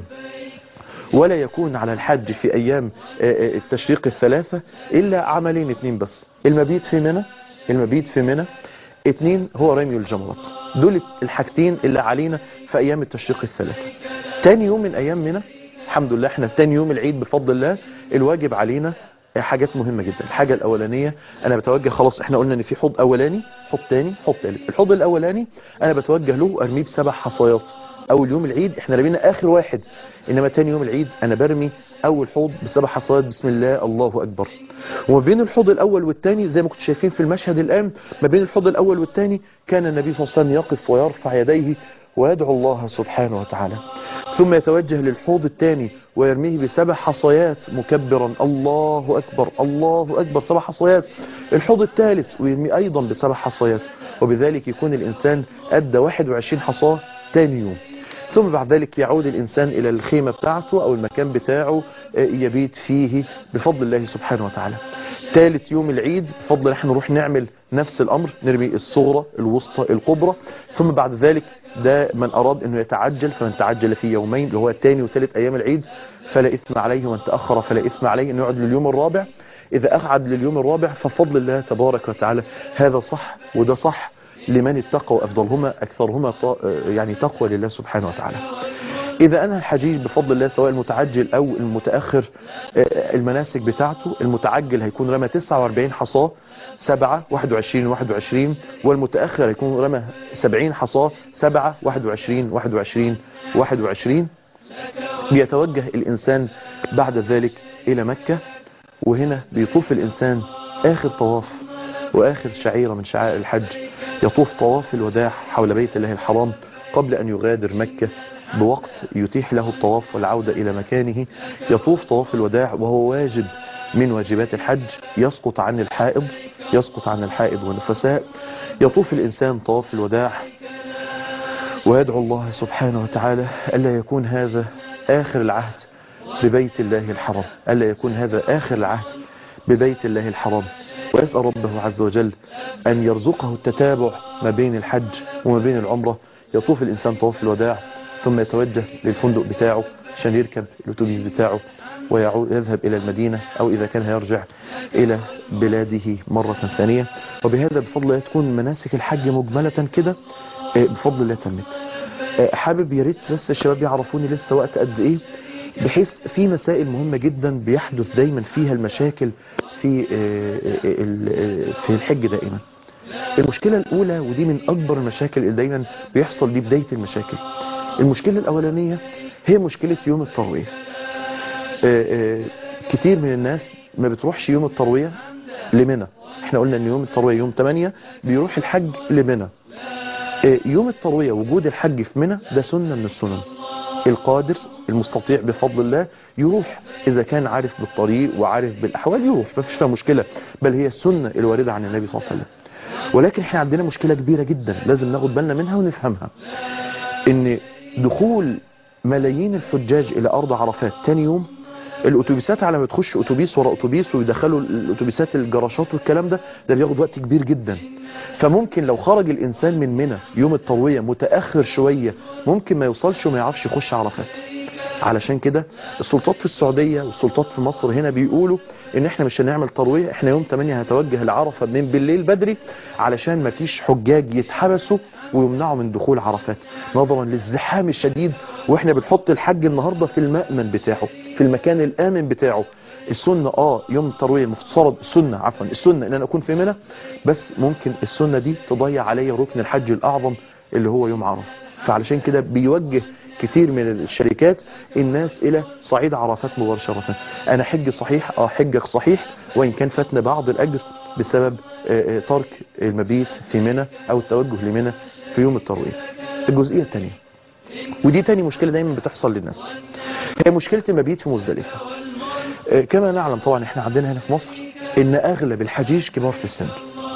ولا يكون على الحج في أيام التشريق الثلاثة إلا عملين اتنين بس المبيت في منى المبيت في منى اتنين هو رمي الجمرات دول الحاجتين اللي علينا في أيام التشريق الثلاثة تاني يوم من أيام منى الحمد لله احنا تاني يوم العيد بفضل الله الواجب علينا حاجات مهمة جدا الحاجة الأولانية أنا بتوجه خلاص احنا قلنا ان في حوض أولاني حوض تاني حوض تالت الحوض الأولاني أنا بتوجه له أرميه بسبع حصيات أول يوم العيد احنا رمينا آخر واحد إنما تاني يوم العيد أنا برمي أول حوض بسبع حصيات بسم الله الله أكبر وما بين الحوض الأول والتاني زي ما كنتم شايفين في المشهد الآن ما بين الحوض الأول والتاني كان النبي صلى الله عليه وسلم يقف ويرفع يديه ويدعو الله سبحانه وتعالى ثم يتوجه للحوض الثاني ويرميه بسبع حصيات مكبرا الله أكبر الله أكبر سبع حصيات الحوض الثالث ويرمي أيضا بسبع حصيات وبذلك يكون الإنسان أدى 21 حصاة ثاني يوم ثم بعد ذلك يعود الإنسان إلى الخيمة بتاعته أو المكان بتاعه يبيت فيه بفضل الله سبحانه وتعالى ثالث يوم العيد بفضل نحن نروح نعمل نفس الأمر نرمي الصغرى الوسطى الكبرى ثم بعد ذلك ده من أراد أنه يتعجل فمن تعجل في يومين اللي هو الثاني وثالث أيام العيد فلا إثم عليه ومن تأخر فلا إثم عليه أنه يقعد لليوم الرابع إذا أقعد لليوم الرابع ففضل الله تبارك وتعالى هذا صح وده صح لمن اتقى وأفضلهما أكثرهما يعني تقوى لله سبحانه وتعالى إذا أنهى الحجيج بفضل الله سواء المتعجل أو المتأخر المناسك بتاعته المتعجل هيكون رمى 49 حصاة 7 21 21 والمتأخر هيكون رمى 70 حصاة 7 21 21 21 بيتوجه الإنسان بعد ذلك إلى مكة وهنا بيطوف الإنسان آخر طواف وآخر شعيرة من شعائر الحج يطوف طواف الوداع حول بيت الله الحرام قبل أن يغادر مكة بوقت يتيح له الطواف والعودة إلى مكانه يطوف طواف الوداع وهو واجب من واجبات الحج يسقط عن الحائض يسقط عن الحائض والنفساء يطوف الإنسان طواف الوداع ويدعو الله سبحانه وتعالى ألا يكون هذا آخر العهد ببيت الله الحرام ألا يكون هذا آخر العهد ببيت الله الحرام ويسأل ربه عز وجل أن يرزقه التتابع ما بين الحج وما بين العمرة يطوف الإنسان طواف الوداع ثم يتوجه للفندق بتاعه عشان يركب الأتوبيس بتاعه ويذهب إلى المدينة أو إذا كان هيرجع إلى بلاده مرة ثانية وبهذا بفضل الله تكون مناسك الحج مجملة كده بفضل الله تمت حابب يا ريت بس الشباب يعرفوني لسه وقت قد إيه بحيث في مسائل مهمة جدا بيحدث دايما فيها المشاكل في في الحج دائما المشكلة الأولى ودي من أكبر المشاكل اللي دايما بيحصل دي بداية المشاكل المشكلة الأولانية هي مشكلة يوم التروية كتير من الناس ما بتروحش يوم التروية لمنى احنا قلنا ان يوم التروية يوم 8 بيروح الحج لمنى آه، يوم التروية وجود الحج في منى ده سنة من السنن القادر المستطيع بفضل الله يروح إذا كان عارف بالطريق وعارف بالأحوال يروح ما فيش فيها مشكلة بل هي السنة الواردة عن النبي صلى الله عليه وسلم ولكن احنا عندنا مشكلة كبيرة جدا لازم ناخد بالنا منها ونفهمها ان دخول ملايين الحجاج الى ارض عرفات تاني يوم الاتوبيسات على ما تخش اتوبيس ورا اتوبيس ويدخلوا الاتوبيسات الجراشات والكلام ده ده بياخد وقت كبير جدا فممكن لو خرج الانسان من منى يوم الترويه متاخر شويه ممكن ما يوصلش وما يعرفش يخش عرفات علشان كده السلطات في السعوديه والسلطات في مصر هنا بيقولوا ان احنا مش هنعمل ترويه احنا يوم 8 هتوجه لعرفه من بالليل بدري علشان ما فيش حجاج يتحبسوا ويمنعوا من دخول عرفات نظرا للزحام الشديد واحنا بنحط الحج النهارده في المأمن بتاعه في المكان الآمن بتاعه السنة اه يوم التروية المفترض السنة عفوا السنة ان انا اكون في منى بس ممكن السنة دي تضيع عليا ركن الحج الاعظم اللي هو يوم عرفة فعلشان كده بيوجه كتير من الشركات الناس الى صعيد عرفات مباشرة انا حج صحيح اه حجك صحيح وان كان فاتنا بعض الاجر بسبب آه، آه، ترك المبيت في منى او التوجه لمنى في يوم التروية الجزئية الثانية ودي تاني مشكلة دايما بتحصل للناس هي مشكلة المبيت في مزدلفة آه، كما نعلم طبعا احنا عندنا هنا في مصر ان اغلب الحجيج كبار في السن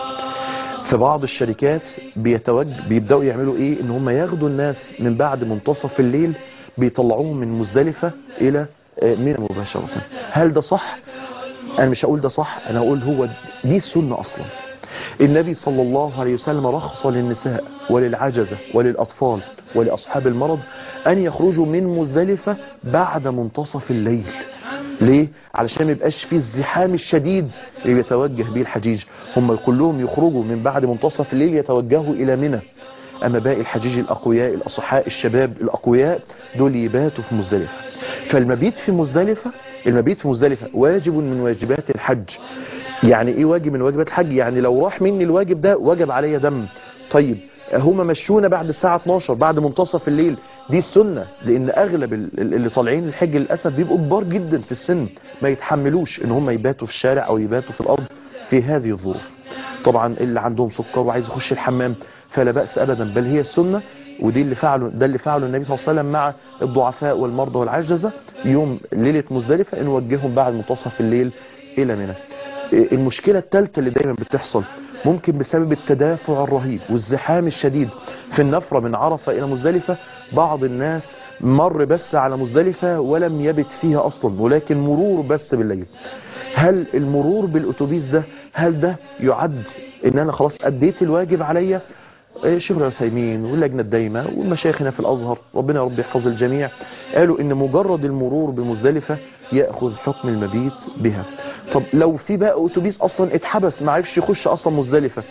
في بعض الشركات بيتوج بيبداوا يعملوا ايه ان هم ياخدوا الناس من بعد منتصف الليل بيطلعوهم من مزدلفة الى آه، منى مباشرة هل ده صح انا مش هقول ده صح انا هقول هو دي السنة اصلا النبي صلى الله عليه وسلم رخص للنساء وللعجزة وللأطفال ولأصحاب المرض أن يخرجوا من مزدلفة بعد منتصف الليل ليه؟ علشان ما يبقاش فيه الزحام الشديد اللي بيتوجه به الحجيج هم كلهم يخرجوا من بعد منتصف الليل يتوجهوا إلى منى أما باقي الحجيج الأقوياء الأصحاء الشباب الأقوياء دول يباتوا في مزدلفة فالمبيت في مزدلفة المبيت في مزدلفة واجب من واجبات الحج يعني ايه واجب من واجبات الحج يعني لو راح مني الواجب ده وجب عليا دم طيب هما مشونا بعد الساعة 12 بعد منتصف الليل دي السنة لان اغلب ال- ال- اللي طالعين الحج للأسف بيبقوا كبار جدا في السن ما يتحملوش ان هم يباتوا في الشارع او يباتوا في الارض في هذه الظروف طبعا اللي عندهم سكر وعايز يخش الحمام فلا بأس ابدا بل هي السنة ودي اللي فعله ده اللي فعله النبي صلى الله عليه وسلم مع الضعفاء والمرضى والعجزة يوم ليلة مزدلفة ان وجههم بعد منتصف الليل الى منى المشكلة الثالثة اللي دايما بتحصل ممكن بسبب التدافع الرهيب والزحام الشديد في النفرة من عرفة إلى مزدلفة بعض الناس مر بس على مزدلفة ولم يبت فيها أصلا ولكن مرور بس بالليل هل المرور بالأتوبيس ده هل ده يعد إن أنا خلاص أديت الواجب عليا الشيخ العثيمين واللجنة الدايمة والمشايخ هنا في الأزهر ربنا يا رب يحفظ الجميع قالوا إن مجرد المرور بمزدلفة يأخذ حكم المبيت بها طب لو في بقى أتوبيس أصلا اتحبس ما عرفش يخش أصلا مزدلفة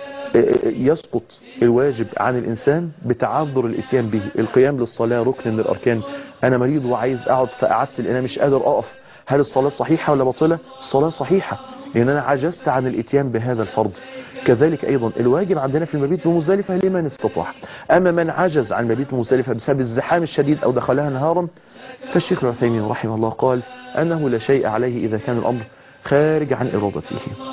يسقط الواجب عن الإنسان بتعذر الاتيان به القيام للصلاة ركن من الأركان أنا مريض وعايز أقعد فقعدت لأن أنا مش قادر أقف هل الصلاة صحيحة ولا باطلة الصلاة صحيحة لأن أنا عجزت عن الاتيان بهذا الفرض كذلك أيضا الواجب عندنا في المبيت بمزدلفة لمن استطاع أما من عجز عن المبيت بمزدلفة بسبب الزحام الشديد أو دخلها نهارا فالشيخ العثيمين رحمه الله قال أنه لا شيء عليه إذا كان الأمر خارج عن إرادته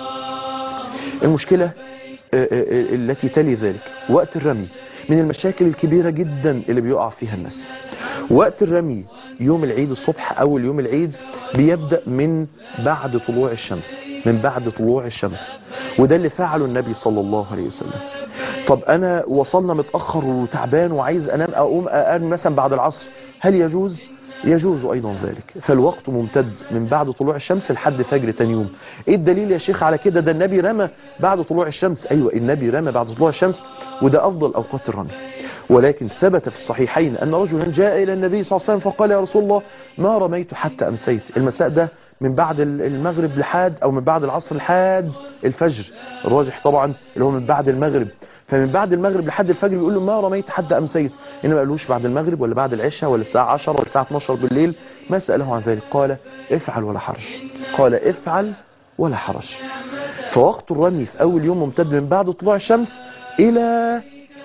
المشكلة التي تلي ذلك وقت الرمي من المشاكل الكبيرة جدا اللي بيقع فيها الناس وقت الرمي يوم العيد الصبح أول يوم العيد بيبدأ من بعد طلوع الشمس من بعد طلوع الشمس وده اللي فعله النبي صلى الله عليه وسلم طب أنا وصلنا متأخر وتعبان وعايز أنام أقوم أقام مثلا بعد العصر هل يجوز؟ يجوز أيضا ذلك فالوقت ممتد من بعد طلوع الشمس لحد فجر تاني يوم ايه الدليل يا شيخ على كده ده النبي رمى بعد طلوع الشمس ايوه النبي رمى بعد طلوع الشمس وده افضل اوقات الرمي ولكن ثبت في الصحيحين ان رجلا جاء الى النبي صلى الله عليه وسلم فقال يا رسول الله ما رميت حتى امسيت المساء ده من بعد المغرب لحد او من بعد العصر لحد الفجر الراجح طبعا اللي هو من بعد المغرب فمن بعد المغرب لحد الفجر بيقول له ما رميت حتى امسيت انما ما قالوش بعد المغرب ولا بعد العشاء ولا الساعه 10 ولا الساعه 12 بالليل ما ساله عن ذلك قال افعل ولا حرج قال افعل ولا حرج فوقت الرمي في اول يوم ممتد من بعد طلوع الشمس الى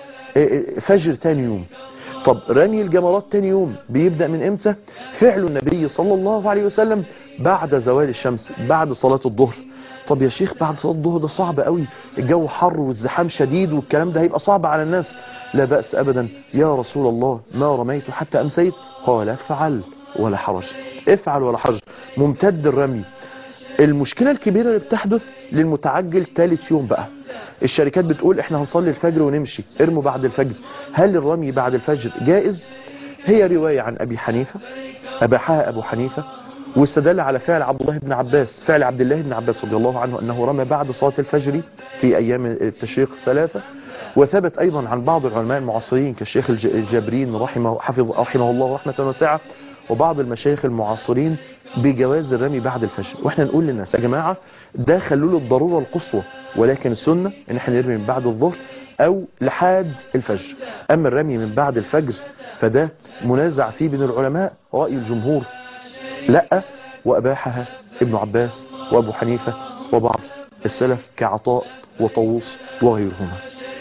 فجر تاني يوم طب رمي الجمرات تاني يوم بيبدأ من امتى فعل النبي صلى الله عليه وسلم بعد زوال الشمس بعد صلاة الظهر طب يا شيخ بعد صلاة الظهر ده صعب قوي الجو حر والزحام شديد والكلام ده هيبقى صعب على الناس لا بأس أبدا يا رسول الله ما رميت حتى أمسيت قال افعل ولا حرج افعل ولا حرج ممتد الرمي المشكلة الكبيرة اللي بتحدث للمتعجل ثالث يوم بقى الشركات بتقول احنا هنصلي الفجر ونمشي ارموا بعد الفجر هل الرمي بعد الفجر جائز هي رواية عن أبي حنيفة أباحها أبو حنيفة واستدل على فعل عبد الله بن عباس فعل عبد الله بن عباس رضي الله عنه أنه رمى بعد صلاة الفجر في أيام التشريق الثلاثة وثبت أيضا عن بعض العلماء المعاصرين كالشيخ الج- الجابرين رحمه, حفظ رحمه الله رحمة واسعة وبعض المشايخ المعاصرين بجواز الرمي بعد الفجر واحنا نقول للناس يا جماعة ده خلوا له الضرورة القصوى ولكن السنة ان احنا نرمي من بعد الظهر او لحد الفجر اما الرمي من بعد الفجر فده منازع فيه بين العلماء رأي الجمهور لا وأباحها ابن عباس وأبو حنيفة وبعض السلف كعطاء وطاووس وغيرهما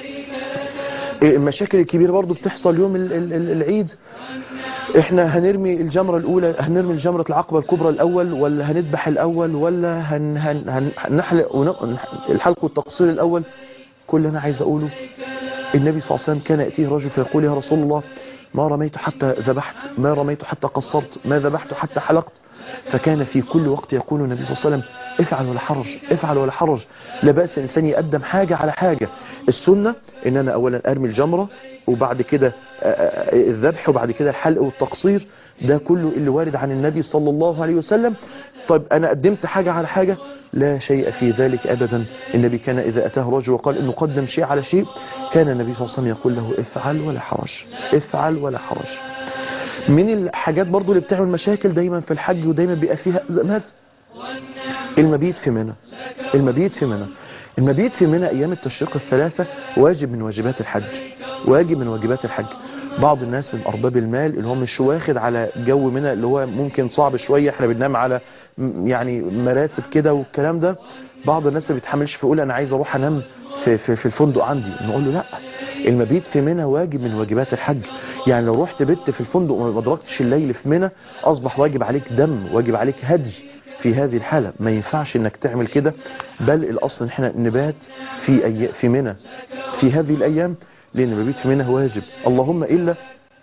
إيه المشاكل الكبيرة برضو بتحصل يوم ال- ال- ال- العيد احنا هنرمي الجمرة الأولى هنرمي الجمرة العقبة الكبرى الأول ولا هنذبح الأول ولا هن هن هن هنحلق ون- الحلق والتقصير الأول كل اللي أنا عايز أقوله النبي صلى الله عليه وسلم كان يأتيه رجل فيقول يا رسول الله ما رميت حتى ذبحت ما رميت حتى قصرت ما ذبحت حتى حلقت فكان في كل وقت يقول النبي صلى الله عليه وسلم افعل ولا حرج افعل ولا حرج لا بأس الإنسان يقدم حاجة على حاجة السنة ان انا اولا ارمي الجمرة وبعد كده آه، آه، الذبح وبعد كده الحلق والتقصير ده كله اللي وارد عن النبي صلى الله عليه وسلم طيب انا قدمت حاجة على حاجة لا شيء في ذلك ابدا النبي كان اذا اتاه رجل وقال انه قدم شيء على شيء كان النبي صلى الله عليه وسلم يقول له افعل ولا حرج افعل ولا حرج من الحاجات برضو اللي بتعمل مشاكل دايما في الحج ودايما بيبقى فيها ازمات المبيت في منى المبيت في منى المبيت في منى ايام التشريق الثلاثة واجب من واجبات الحج واجب من واجبات الحج بعض الناس من ارباب المال اللي هو مش واخد على جو منى اللي هو ممكن صعب شوية احنا بننام على م- يعني مراتب كده والكلام ده بعض الناس ما بيتحملش فيقول انا عايز اروح انام في, في, في الفندق عندي نقول له لا المبيت في منى واجب من واجبات الحج يعني لو رحت بت في الفندق وما ادركتش الليل في منى اصبح واجب عليك دم واجب عليك هدي في هذه الحالة ما ينفعش انك تعمل كده بل الاصل ان احنا نبات في أي... في منى في هذه الايام لان المبيت في منى واجب اللهم الا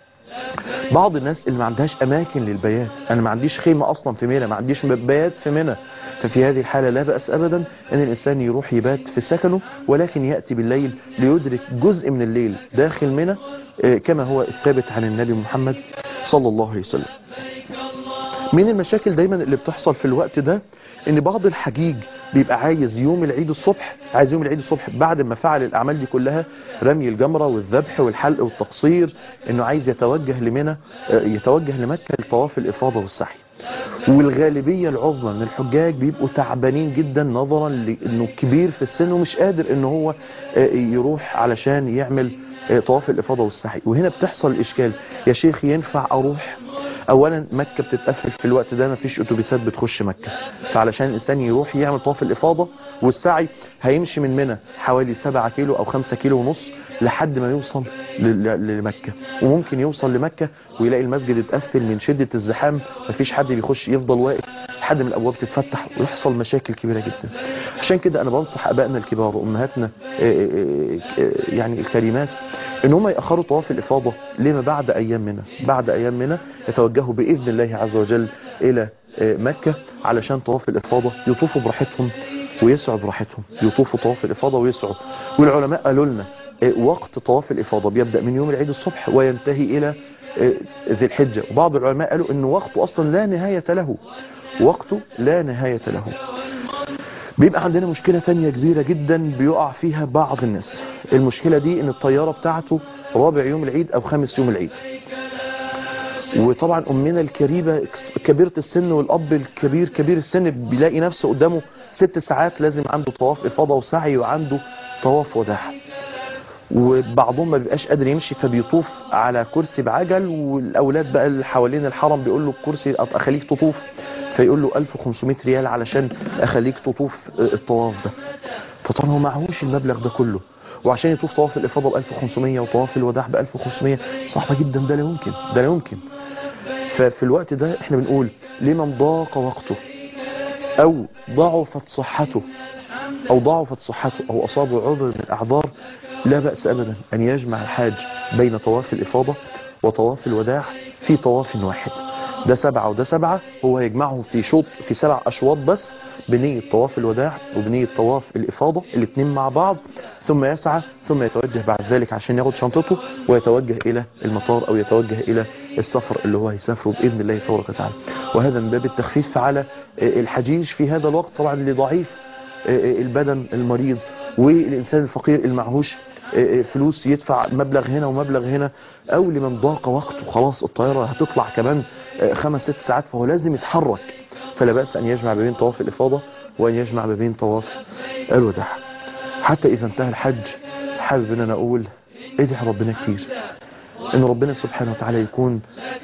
بعض الناس اللي ما عندهاش اماكن للبيات انا ما عنديش خيمة اصلا في منى ما عنديش بيات في منى ففي هذه الحالة لا بأس ابدا ان الانسان يروح يبات في سكنه ولكن يأتي بالليل ليدرك جزء من الليل داخل منى آه، كما هو الثابت عن النبي محمد صلى الله عليه وسلم من المشاكل دايما اللي بتحصل في الوقت ده ان بعض الحجيج بيبقى عايز يوم العيد الصبح عايز يوم العيد الصبح بعد ما فعل الاعمال دي كلها رمي الجمرة والذبح والحلق والتقصير انه عايز يتوجه لمنى آه، يتوجه لمكة لطواف الافاضة والسعي والغالبية العظمى من الحجاج بيبقوا تعبانين جدا نظرا لانه كبير في السن ومش قادر ان هو آه، يروح علشان يعمل آه، طواف الافاضة والسعي وهنا بتحصل الاشكال يا شيخ ينفع اروح اولا مكة بتتقفل في الوقت ده مفيش اتوبيسات بتخش مكة فعلشان الانسان يروح يعمل طواف الافاضة والسعي هيمشي من منى حوالي 7 كيلو او 5 كيلو ونص لحد ما يوصل ل- ل- لمكة وممكن يوصل لمكة ويلاقي المسجد اتقفل من شدة الزحام مفيش حد بيخش يفضل واقف لحد ما الابواب تتفتح ويحصل مشاكل كبيرة جدا عشان كده انا بنصح ابائنا الكبار وامهاتنا آه، آه، آه، يعني الكريمات ان هم ياخروا طواف الافاضه لما بعد ايام منى بعد ايام منى يتوجهوا باذن الله عز وجل الى آه، مكه علشان طواف الافاضه يطوفوا براحتهم ويسعوا براحتهم يطوفوا طواف الافاضه ويسعوا والعلماء قالوا لنا آه، وقت طواف الافاضه بيبدا من يوم العيد الصبح وينتهي الى آه، ذي الحجه وبعض العلماء قالوا ان وقته اصلا لا نهايه له وقته لا نهايه له بيبقى عندنا مشكلة تانية كبيرة جدا بيقع فيها بعض الناس المشكلة دي ان الطيارة بتاعته رابع يوم العيد او خامس يوم العيد وطبعا امنا الكريمة كبيرة السن والاب الكبير كبير السن بيلاقي نفسه قدامه ست ساعات لازم عنده طواف افاضة وسعي وعنده طواف وداع وبعضهم ما بيبقاش قادر يمشي فبيطوف على كرسي بعجل والاولاد بقى اللي حوالين الحرم بيقول له الكرسي اخليك تطوف فيقول له 1500 ريال علشان اخليك تطوف الطواف ده فطبعا هو معهوش المبلغ ده كله وعشان يطوف طواف الافاضه ب 1500 وطواف الوداع ب 1500 صعبه جدا ده لا يمكن ده لا يمكن ففي الوقت ده احنا بنقول لمن ضاق وقته أو ضعفت صحته أو ضعفت صحته أو أصابه عذر من الأعذار لا بأس أبدا أن يجمع الحاج بين طواف الإفاضة وطواف الوداع في طواف واحد ده سبعة وده سبعة هو يجمعهم في شوط في سبع أشواط بس بنية طواف الوداع وبنية طواف الإفاضة الاثنين مع بعض ثم يسعى ثم يتوجه بعد ذلك عشان ياخد شنطته ويتوجه إلى المطار أو يتوجه إلى السفر اللي هو هيسافره بإذن الله تبارك وتعالى وهذا من باب التخفيف على الحجيج في هذا الوقت طبعا لضعيف البدن المريض والإنسان الفقير المعهوش فلوس يدفع مبلغ هنا ومبلغ هنا او لمن ضاق وقته خلاص الطيارة هتطلع كمان خمس ست ساعات فهو لازم يتحرك فلا بأس ان يجمع ما بين طواف الافاضة وان يجمع ما بين طواف الوداع حتى اذا انتهى الحج حابب ان انا اقول ادعي ربنا كتير ان ربنا سبحانه وتعالى يكون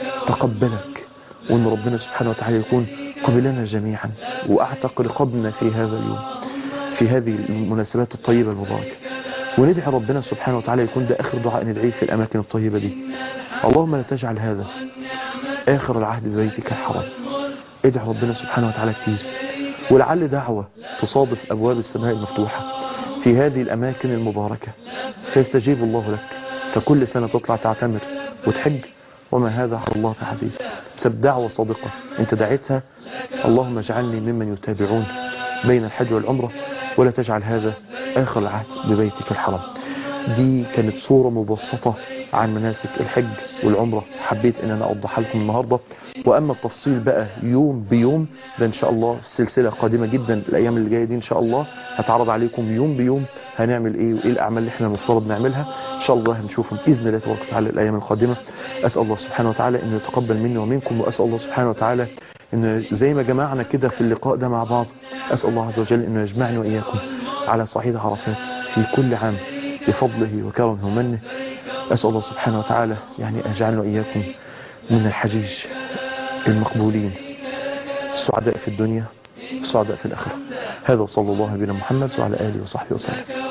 تقبلك وان ربنا سبحانه وتعالى يكون قبلنا جميعا واعتق رقابنا في هذا اليوم في هذه المناسبات الطيبة المباركة وندعي ربنا سبحانه وتعالى يكون ده آخر دعاء ندعيه في الأماكن الطيبة دي اللهم لا تجعل هذا آخر العهد ببيتك الحرام ادعي ربنا سبحانه وتعالى كتير ولعل دعوة تصادف أبواب السماء المفتوحة في هذه الأماكن المباركة فيستجيب الله لك فكل سنة تطلع تعتمر وتحج وما هذا على الله بعزيز بسبب دعوة صادقة انت دعيتها اللهم اجعلني ممن يتابعون بين الحج والعمرة ولا تجعل هذا آخر العهد ببيتك الحرام دي كانت صورة مبسطة عن مناسك الحج والعمرة حبيت ان انا اوضحها لكم النهاردة واما التفصيل بقى يوم بيوم ده ان شاء الله في سلسلة قادمة جدا الايام اللي جاية دي ان شاء الله هتعرض عليكم يوم بيوم هنعمل ايه وايه الاعمال اللي احنا المفترض نعملها ان شاء الله هنشوفهم باذن الله تبارك وتعالى الايام القادمة اسال الله سبحانه وتعالى انه يتقبل مني ومنكم واسال الله سبحانه وتعالى ان زي ما جمعنا كده في اللقاء ده مع بعض اسال الله عز وجل انه يجمعني واياكم على صعيد عرفات في كل عام بفضله وكرمه ومنه أسأل الله سبحانه وتعالى يعني أجعلنا وإياكم من الحجيج المقبولين السعداء في الدنيا السعداء في الآخرة هذا وصلى الله بنا محمد وعلى آله وصحبه وسلم